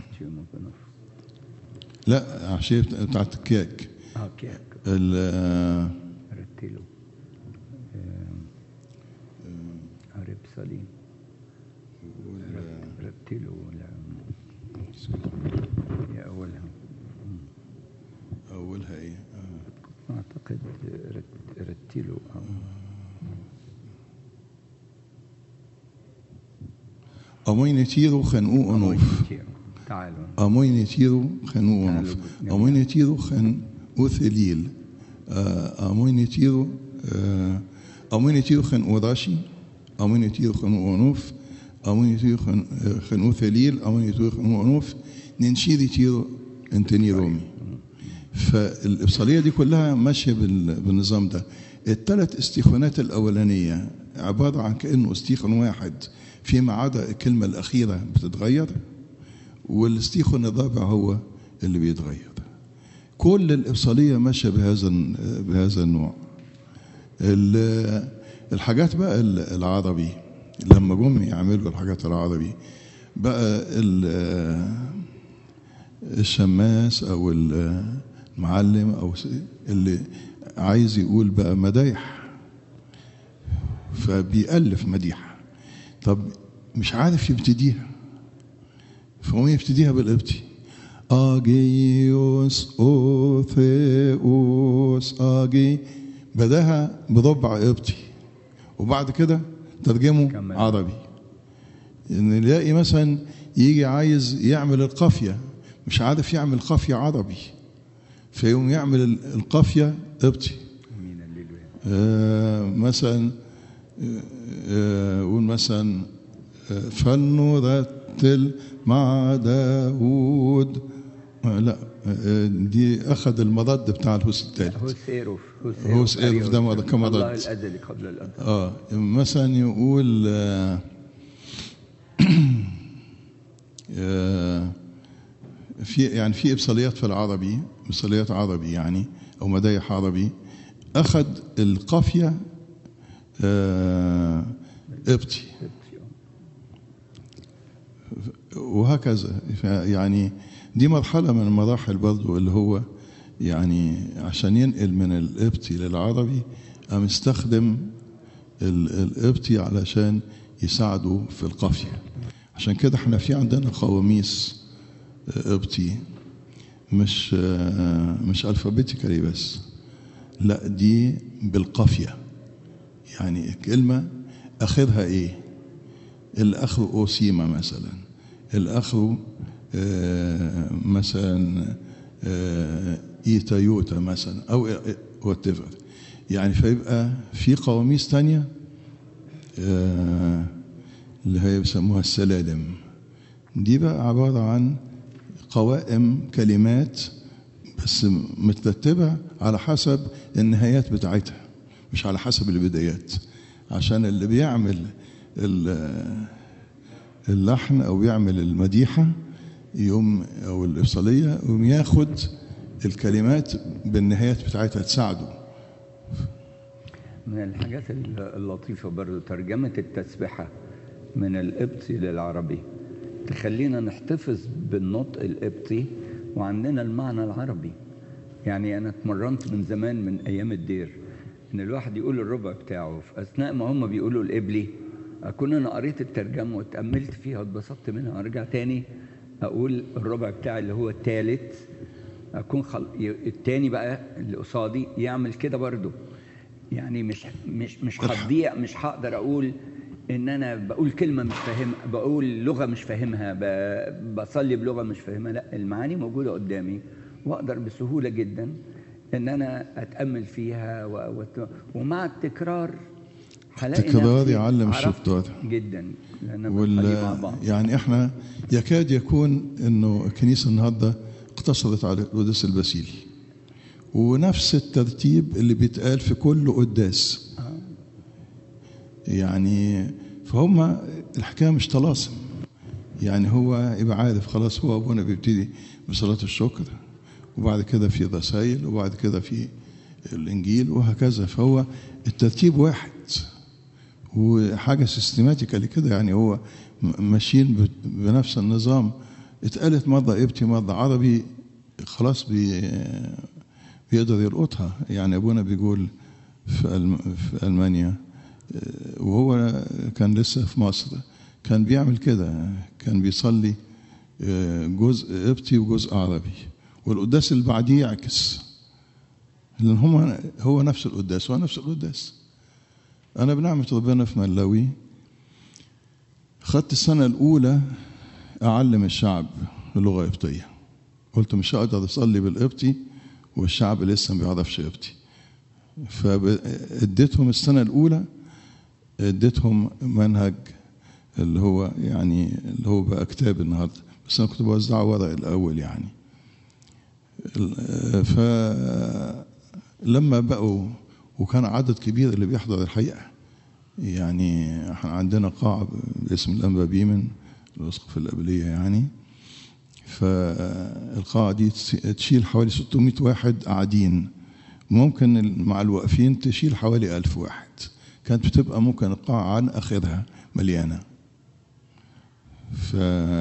لا عشية بتاعت الكيك اه كيك ال رتلو عرب صليم رتلو ولا هي اولها اولها ايه آه. اعتقد رت- رتلو او أمين تيرو خنقو أنوف تعالوا أمين تيرو خنقو تعالوا أنوف جميعا. أمين تيرو خنقو ثليل آه، أمين تيرو آه، أمين تيرو خنقو راشي أمين تيرو خنقو أنوف أمين تيرو خن- آه، خنقو ثليل أمين تيرو خنقو أنوف ننشيري تيرو انتني رومي فالإبصالية دي كلها ماشية بال- بالنظام ده الثلاث استيخونات الأولانية عبارة عن كأنه استيخون واحد فيما عدا الكلمة الأخيرة بتتغير والاستيخون الرابع هو اللي بيتغير كل الإبصالية ماشية بهذا بهذا النوع ال- الحاجات بقى ال- العربي لما جم يعملوا الحاجات العربي بقى ال- الشماس او المعلم او س- اللي عايز يقول بقى مدايح فبيألف مديحة طب مش عارف يبتديها فهو يبتديها بالقبطي أجيوس أوثيوس أجي بداها بربع قبطي وبعد كده ترجمه كمل. عربي ان يلاقي مثلا يجي عايز يعمل القافيه مش عارف يعمل قافيه عربي فيقوم يعمل ال- القافيه قبطي امين هللويا آه، مثلا آه، آه، قول مثلا آه، فلنرتل مع داود آه، لا آه، دي اخذ المرد بتاع الهوس الثالث هو سيروف هو سيروف ده مرة- كما الله رد. الازلي قبل الابد اه مثلا يقول آه، آه، في يعني في ابصاليات في العربي ابصاليات عربي يعني او مدايح عربي اخذ القافيه آه، قبطي وهكذا يعني دي مرحله من المراحل برضو اللي هو يعني عشان ينقل من القبطي للعربي قام استخدم ال- القبطي علشان يساعده في القافية عشان كده احنا في عندنا قواميس آه، قبطي مش آه، مش الفابيتيكالي بس لا دي بالقافية يعني كلمة آخرها إيه الآخر أوسيما مثلا الآخر آه، مثلا آه، إيتايوتا مثلا أو وات يعني فيبقى في قواميس تانية آه، اللي هي بيسموها السلالم دي بقى عبارة عن قوائم كلمات بس مترتبة على حسب النهايات بتاعتها مش على حسب البدايات عشان اللي بيعمل ال- اللحن أو بيعمل المديحة يوم أو الإفصالية يقوم ياخد الكلمات بالنهايات بتاعتها تساعده من الحاجات اللطيفة برضو ترجمة التسبحة من القبطي للعربي تخلينا نحتفظ بالنطق القبطي وعندنا المعنى العربي يعني أنا اتمرنت من زمان من أيام الدير إن الواحد يقول الربع بتاعه في أثناء ما هم بيقولوا القبلي أكون أنا قريت الترجمة واتأملت فيها واتبسطت منها وأرجع تاني أقول الربع بتاعي اللي هو الثالث أكون خل... ي- التاني بقى اللي قصادي يعمل كده برضه يعني مش مش مش هتضيع مش هقدر اقول ان انا بقول كلمه مش فاهمها بقول لغه مش فاهمها ب- بصلي بلغه مش فاهمها لا المعاني موجوده قدامي واقدر بسهوله جدا ان انا اتامل فيها و... و... ومع التكرار هلاقي التكرار نفسي يعلم عرفت الشطار. جدا لان وال بنصلي مع بعض يعني احنا يكاد يكون انه الكنيسه النهارده اقتصرت على القداس الباسيلي ونفس الترتيب اللي بيتقال في كل قداس يعني فهم الحكايه مش طلاسم يعني هو يبقى عارف خلاص هو ابونا بيبتدي بصلاه الشكر وبعد كده في رسائل وبعد كده في الانجيل وهكذا فهو الترتيب واحد وحاجه سيستماتيكالي كده يعني هو م- ماشيين ب- بنفس النظام اتقالت مره قبطي مره عربي خلاص بي بيقدر يلقطها يعني ابونا بيقول في ألم في المانيا آه، وهو كان لسه في مصر كان بيعمل كده كان بيصلي آه، جزء قبطي وجزء عربي والقداس اللي بعديه يعكس لان هم هو نفس القداس هو نفس القداس انا بنعمه ربنا في ملاوي خدت السنه الاولى اعلم الشعب اللغه القبطيه قلت مش هقدر اصلي بالقبطي والشعب لسه ما بيعرفش قبطي فاديتهم السنه الاولى اديتهم منهج اللي هو يعني اللي هو بقى كتاب النهارده بس انا كنت بوزعه ورق الاول يعني ال- فلما بقوا وكان عدد كبير اللي بيحضر الحقيقه يعني احنا عندنا قاعه باسم الانبا بيمن الاسقف القبليه يعني فالقاعه دي تس- تشيل حوالي 600 واحد قاعدين ممكن ال- مع الواقفين تشيل حوالي ألف واحد كانت بتبقى ممكن القاعة عن آخرها مليانة ف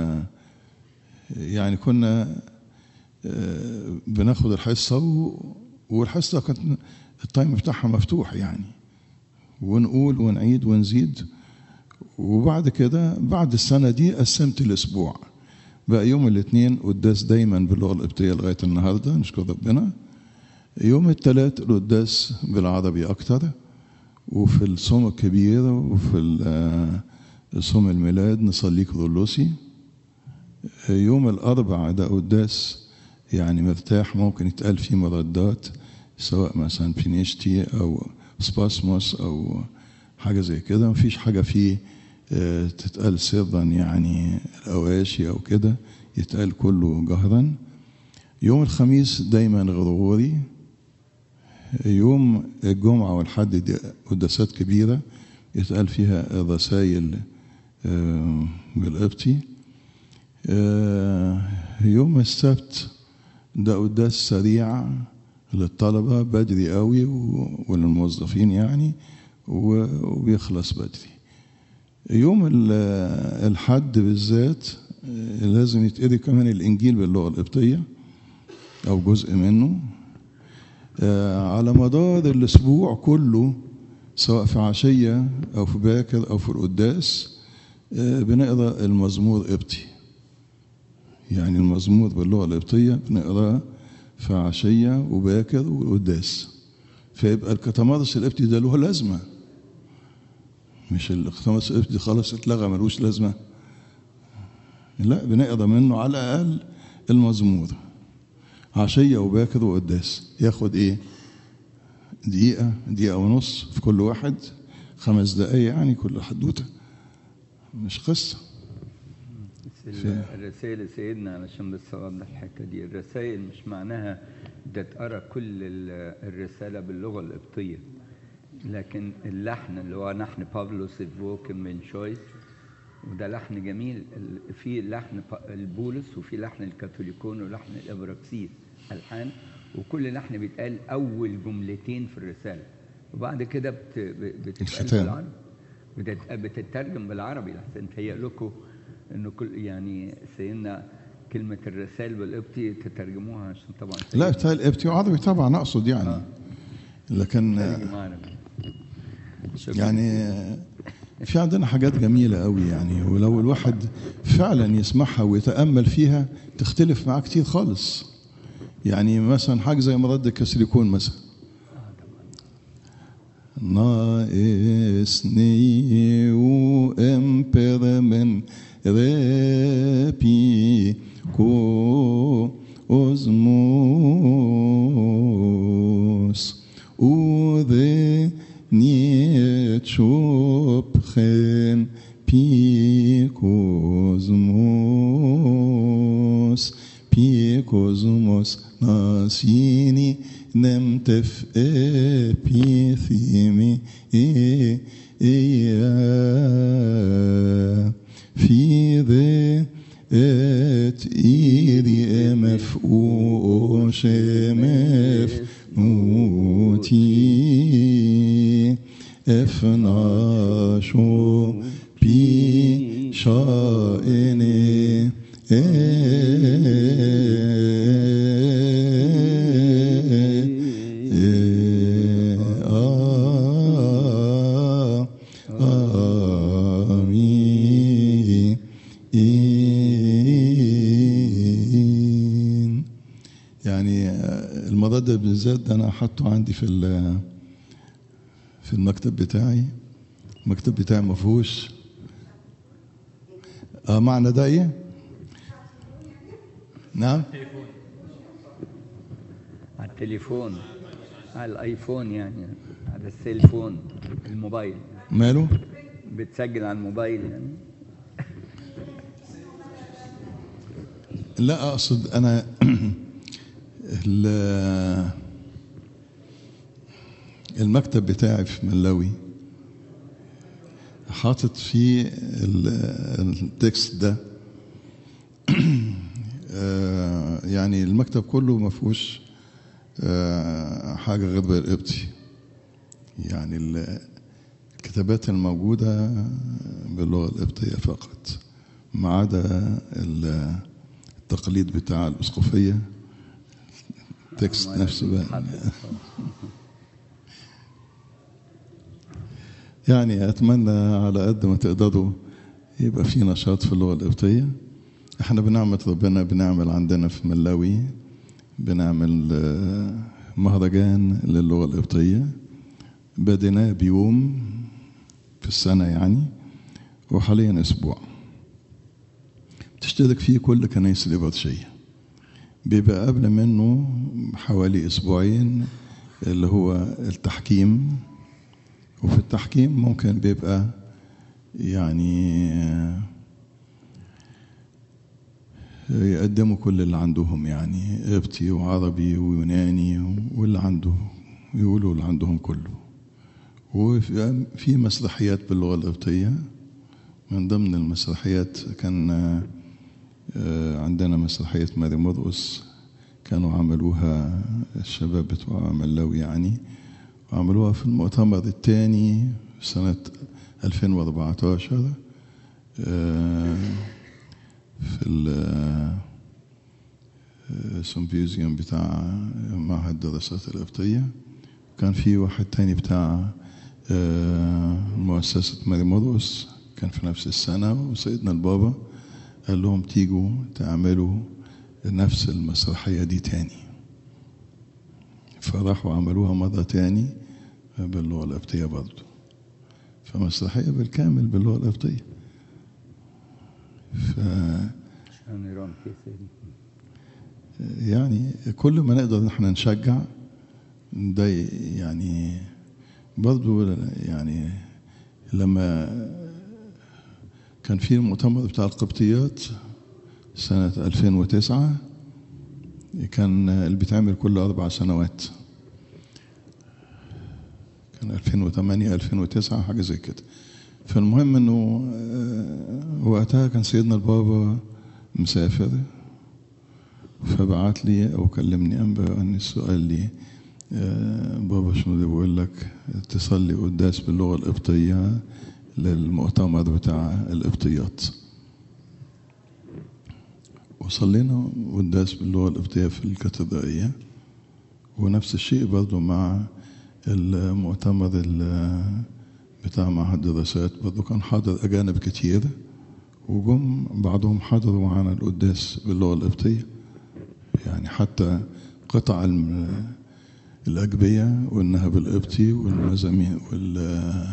يعني كنا آه، بناخد الحصة و- والحصة كانت التايم بتاعها مفتوح يعني ونقول ونعيد ونزيد وبعد كده بعد السنة دي قسمت الأسبوع بقى يوم الاثنين قداس دايما باللغة القبطية لغاية النهاردة نشكر ربنا يوم الثلاث القداس بالعربي أكتر وفي الصوم الكبير وفي ال- صوم الميلاد نصلي كرولوسي يوم الأربع ده قداس يعني مرتاح ممكن يتقال فيه مردات سواء مثلا بينيشتي أو سباسموس أو حاجة زي كده مفيش حاجة فيه آه، تتقال سرا يعني الأواشي أو كده يتقال كله جهرا يوم الخميس دايما غرغوري يوم الجمعة والحد دي قداسات كبيرة يتقال فيها الرسائل آه، بالقبطي آه، يوم السبت ده قداس سريع للطلبة بدري قوي و- وللموظفين يعني و- وبيخلص بدري يوم ال- الحد بالذات آه، لازم يتقري كمان الإنجيل باللغة القبطية أو جزء منه آه، على مدار الأسبوع كله سواء في عشية أو في باكر أو في القداس آه، بنقرأ المزمور قبطي يعني المزمور باللغة القبطية بنقراه في عشية وباكر والقداس فيبقى الكتمارس القبطي ده له لازمة مش الكتمارس القبطي خلاص اتلغى ملوش لازمة لا بنقرا منه على الأقل المزمور عشية وباكر وقداس ياخد ايه دقيقة دقيقة ونص في كل واحد خمس دقايق يعني كل حدوتة مش قصة بس في- الرسائل سيدنا علشان بس اوضح الحته دي الرسائل مش معناها ده تقرا كل ال- الرساله باللغه القبطيه لكن اللحن اللي هو لحن بافلوس فوكن من شويس وده لحن جميل ال- في لحن ب- البولس وفي لحن الكاثوليكون ولحن الابراكسيس الحان وكل لحن بيتقال اول جملتين في الرساله وبعد كده بت- ب- بتتقال الختام. بالعربي بتت- بتترجم بالعربي لحسن تهيأ لكم انه كل يعني سيدنا كلمه الرسائل بالقبطي تترجموها عشان طبعا لا بتاع القبطي وعربي طبعا أقصد يعني آه. لكن تترجم عربي شكراً. يعني في عندنا حاجات جميلة قوي يعني ولو الواحد فعلا يسمعها ويتأمل فيها تختلف معاه كتير خالص يعني مثلا حاجة زي مرد الكسريكون مثلا ناقص نيو امبرمن ربي كو اوزموس وذي نيتشوبخن بيكوزموس بيكوزموس ناسيني نمتف ابيثيمي إيه إيه في ذي ات إيدي أمف أوش أمف نوتي افناشو بي شائني آمين يعني المرض ده بالذات ده انا حاطه عندي في ال- في المكتب بتاعي المكتب بتاعي ما فيهوش اه معنى ده ايه؟ نعم على التليفون على الايفون يعني على السيلفون الموبايل ماله؟ بتسجل على الموبايل يعني لا اقصد انا ال- المكتب بتاعي في ملاوي حاطط فيه ال- التكست ده آه، يعني المكتب كله ما فيهوش آه، حاجه غير بالقبطي يعني ال- الكتابات الموجوده باللغه القبطيه فقط ما عدا ال- التقليد بتاع الاسقفيه التكست نفسه بقى يعني اتمنى على قد ما تقدروا يبقى في نشاط في اللغه القبطيه احنا بنعمه ربنا بنعمل عندنا في ملاوي بنعمل آه، مهرجان للغه القبطيه بديناه بيوم في السنه يعني وحاليا أسبوع تشترك فيه كل كنايس الإبرشية بيبقى قبل منه حوالي أسبوعين اللي هو التحكيم وفي التحكيم ممكن بيبقى يعني يقدموا كل اللي عندهم يعني قبطي وعربي ويوناني واللي عنده يقولوا اللي عندهم كله وفي مسرحيات باللغة القبطية من ضمن المسرحيات كان عندنا مسرحية ماري مرقس كانوا عملوها الشباب بتوع ملاوي يعني وعملوها في المؤتمر الثاني سنة 2014 في السمبيوزيوم بتاع معهد الدراسات القبطية كان في واحد تاني بتاع مؤسسة ماري مرقس كان في نفس السنة وسيدنا البابا قال لهم تيجوا تعملوا نفس المسرحية دي تاني فراحوا عملوها مرة تاني باللغة القبطية برضه فمسرحية بالكامل باللغة القبطية ف يعني كل ما نقدر نحن نشجع ده يعني برضو يعني لما كان في المؤتمر بتاع القبطيات سنة 2009 كان اللي بيتعمل كل أربع سنوات كان 2008 2009 حاجة زي كده فالمهم انه وقتها كان سيدنا البابا مسافر فبعت لي او كلمني انبا عن السؤال لي بابا شنو اللي بقول لك تصلي قداس باللغه القبطيه للمؤتمر بتاع القبطيات وصلينا قداس باللغه القبطيه في الكاتدرائيه ونفس الشيء برضه مع المؤتمر بتاع معهد الدراسات برضه كان حاضر أجانب كتير وجم بعضهم حضروا معانا القداس باللغة القبطية يعني حتى قطع الأجبية والنهب القبطي والمزامير وال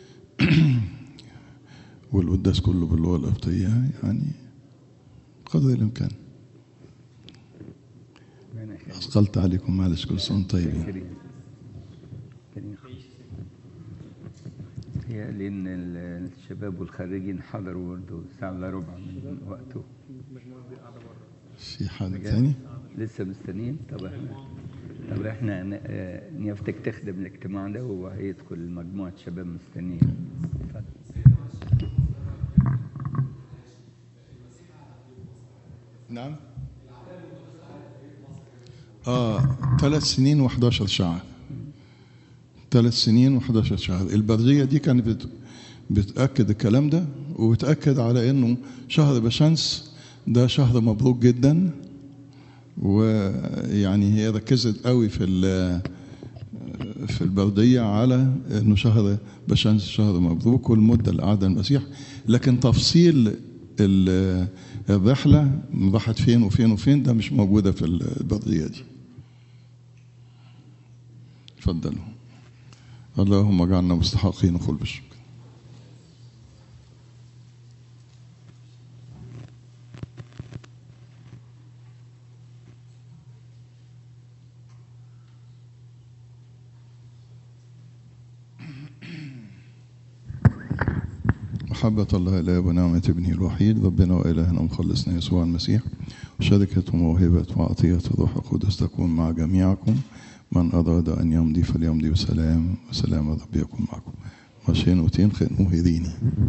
والقداس كله باللغة القبطية يعني قدر الإمكان أثقلت عليكم معلش كل سنة طيبين هي لأن الشباب والخريجين حضروا برضه ساعة إلا ربع من وقته في حد تاني؟ لسه مستنيين طب احنا طب احنا نيافتك تخدم الاجتماع ده وهيدخل مجموعة شباب مستنيين نعم اه ثلاث سنين و11 شهر ثلاث سنين و11 شهر البرية دي كانت بت... بتأكد الكلام ده وبتأكد على انه شهر بشمس ده شهر مبروك جدا ويعني هي ركزت قوي في في البردية على انه شهر بشمس شهر مبروك والمدة اللي قعدها المسيح لكن تفصيل الرحلة راحت فين وفين وفين ده مش موجودة في البردية دي اتفضلوا اللهم اجعلنا مستحقين قل بالشكر محبة الله الآب ونعمة ابنه الوحيد ربنا وإلهنا ومخلصنا يسوع المسيح وشركة وموهبة وعطية الروح القدس تكون مع جميعكم من أراد أن يمضي فليمضي بسلام وسلام الرب يكون معكم ماشيين وتين خير مهديني